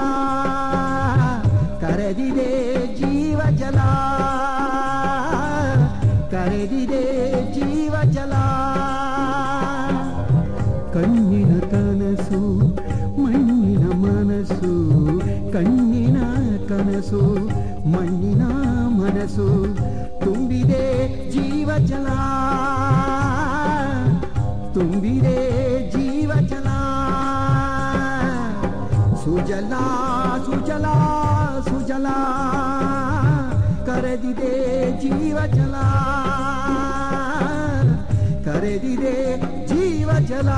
ಕರೆದಿದೆ ಜೀವ ಜಲ ಕರೆದಿದೆ ಜೀವ ಜಲ ಕಣ್ಣಿನ ಕನಸು ಮಣ್ಣಿನ ಮನಸ್ಸು ಕಣ್ಣಿನ ಕನಸು ಮಣ್ಣಿನ ಮನಸ್ಸು ತುಂಬಿದೆ ಜೀವ ಜಲ ತುಂಬಿದೆ ಜೀವ ಜಲ ಸುಜಲ ಸುಜಲ ಸುಜಲ ಕರೆದಿದೆ ಜೀವ ಜಲ ಕರೆದಿದೆ ಜೀವ ಜಲ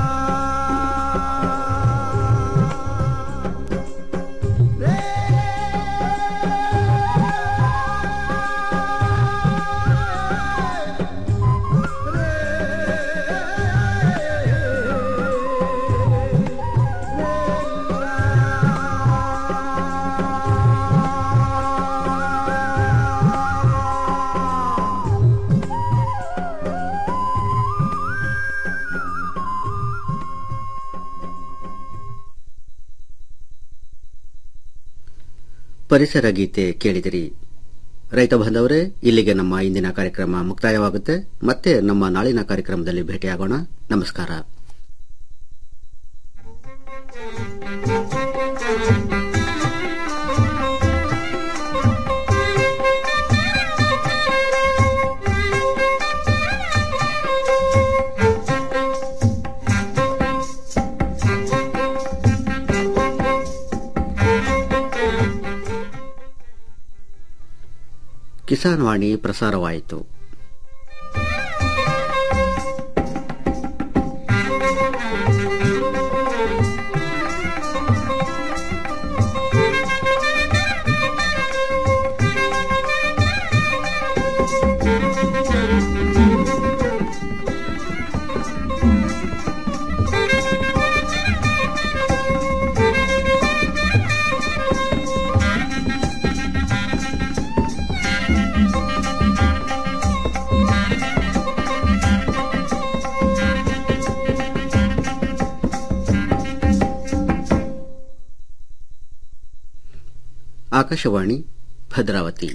ಪರಿಸರ ಗೀತೆ ಕೇಳಿದಿರಿ ರೈತ ಬಾಂಧವರೇ ಇಲ್ಲಿಗೆ ನಮ್ಮ ಇಂದಿನ ಕಾರ್ಯಕ್ರಮ ಮುಕ್ತಾಯವಾಗುತ್ತೆ ಮತ್ತೆ ನಮ್ಮ ನಾಳಿನ ಕಾರ್ಯಕ್ರಮದಲ್ಲಿ ಭೇಟಿಯಾಗೋಣ ನಮಸ್ಕಾರ ಕಿಸಾನ್ ವಾಣಿ ಪ್ರಸಾರವಾಯಿತು ಆಕಾಶವಾಣಿ ಭದ್ರಾವತಿ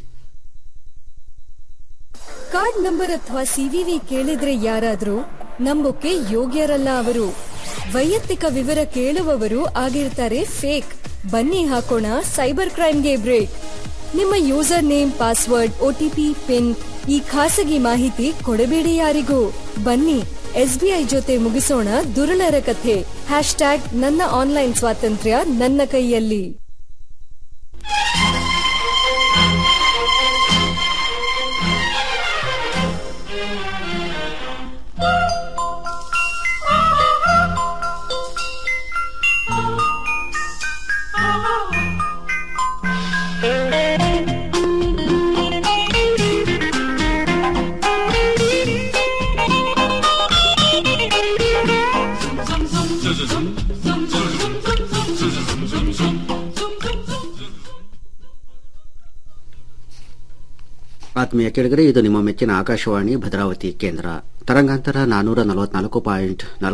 ಕಾರ್ಡ್ ನಂಬರ್ ಅಥವಾ ಸಿವಿವಿ ಕೇಳಿದ್ರೆ ಯಾರಾದ್ರೂ ನಂಬೋಕೆ ಯೋಗ್ಯರಲ್ಲ ಅವರು ವೈಯಕ್ತಿಕ ವಿವರ ಕೇಳುವವರು ಆಗಿರ್ತಾರೆ ಫೇಕ್ ಬನ್ನಿ ಹಾಕೋಣ ಸೈಬರ್ ಕ್ರೈಮ್ಗೆ ಬ್ರೇಕ್ ನಿಮ್ಮ username password OTP pin ಈ ಖಾಸಗಿ ಮಾಹಿತಿ ಕೊಡಬೇಡಿ ಯಾರಿಗೂ ಬನ್ನಿ ಎಸ್ಬಿಐ ಜೊತೆ ಮುಗಿಸೋಣ ದುರುಳರ ಕಥೆ ಹ್ಯಾಶ್ ಟ್ಯಾಗ್ ನನ್ನ ಆನ್ಲೈನ್ ಸ್ವಾತಂತ್ರ್ಯ ನನ್ನ ಕೈಯಲ್ಲಿ ಆತ್ಮೀಯ ಕೆಳಗರೆ ಇದು ನಿಮ್ಮ ಮೆಚ್ಚಿನ ಆಕಾಶವಾಣಿ ಭದ್ರಾವತಿ ಕೇಂದ್ರ ತರಂಗಾಂತರ ನಾನೂರ ನಲವತ್ನಾಲ್ಕು ಪಾಯಿಂಟ್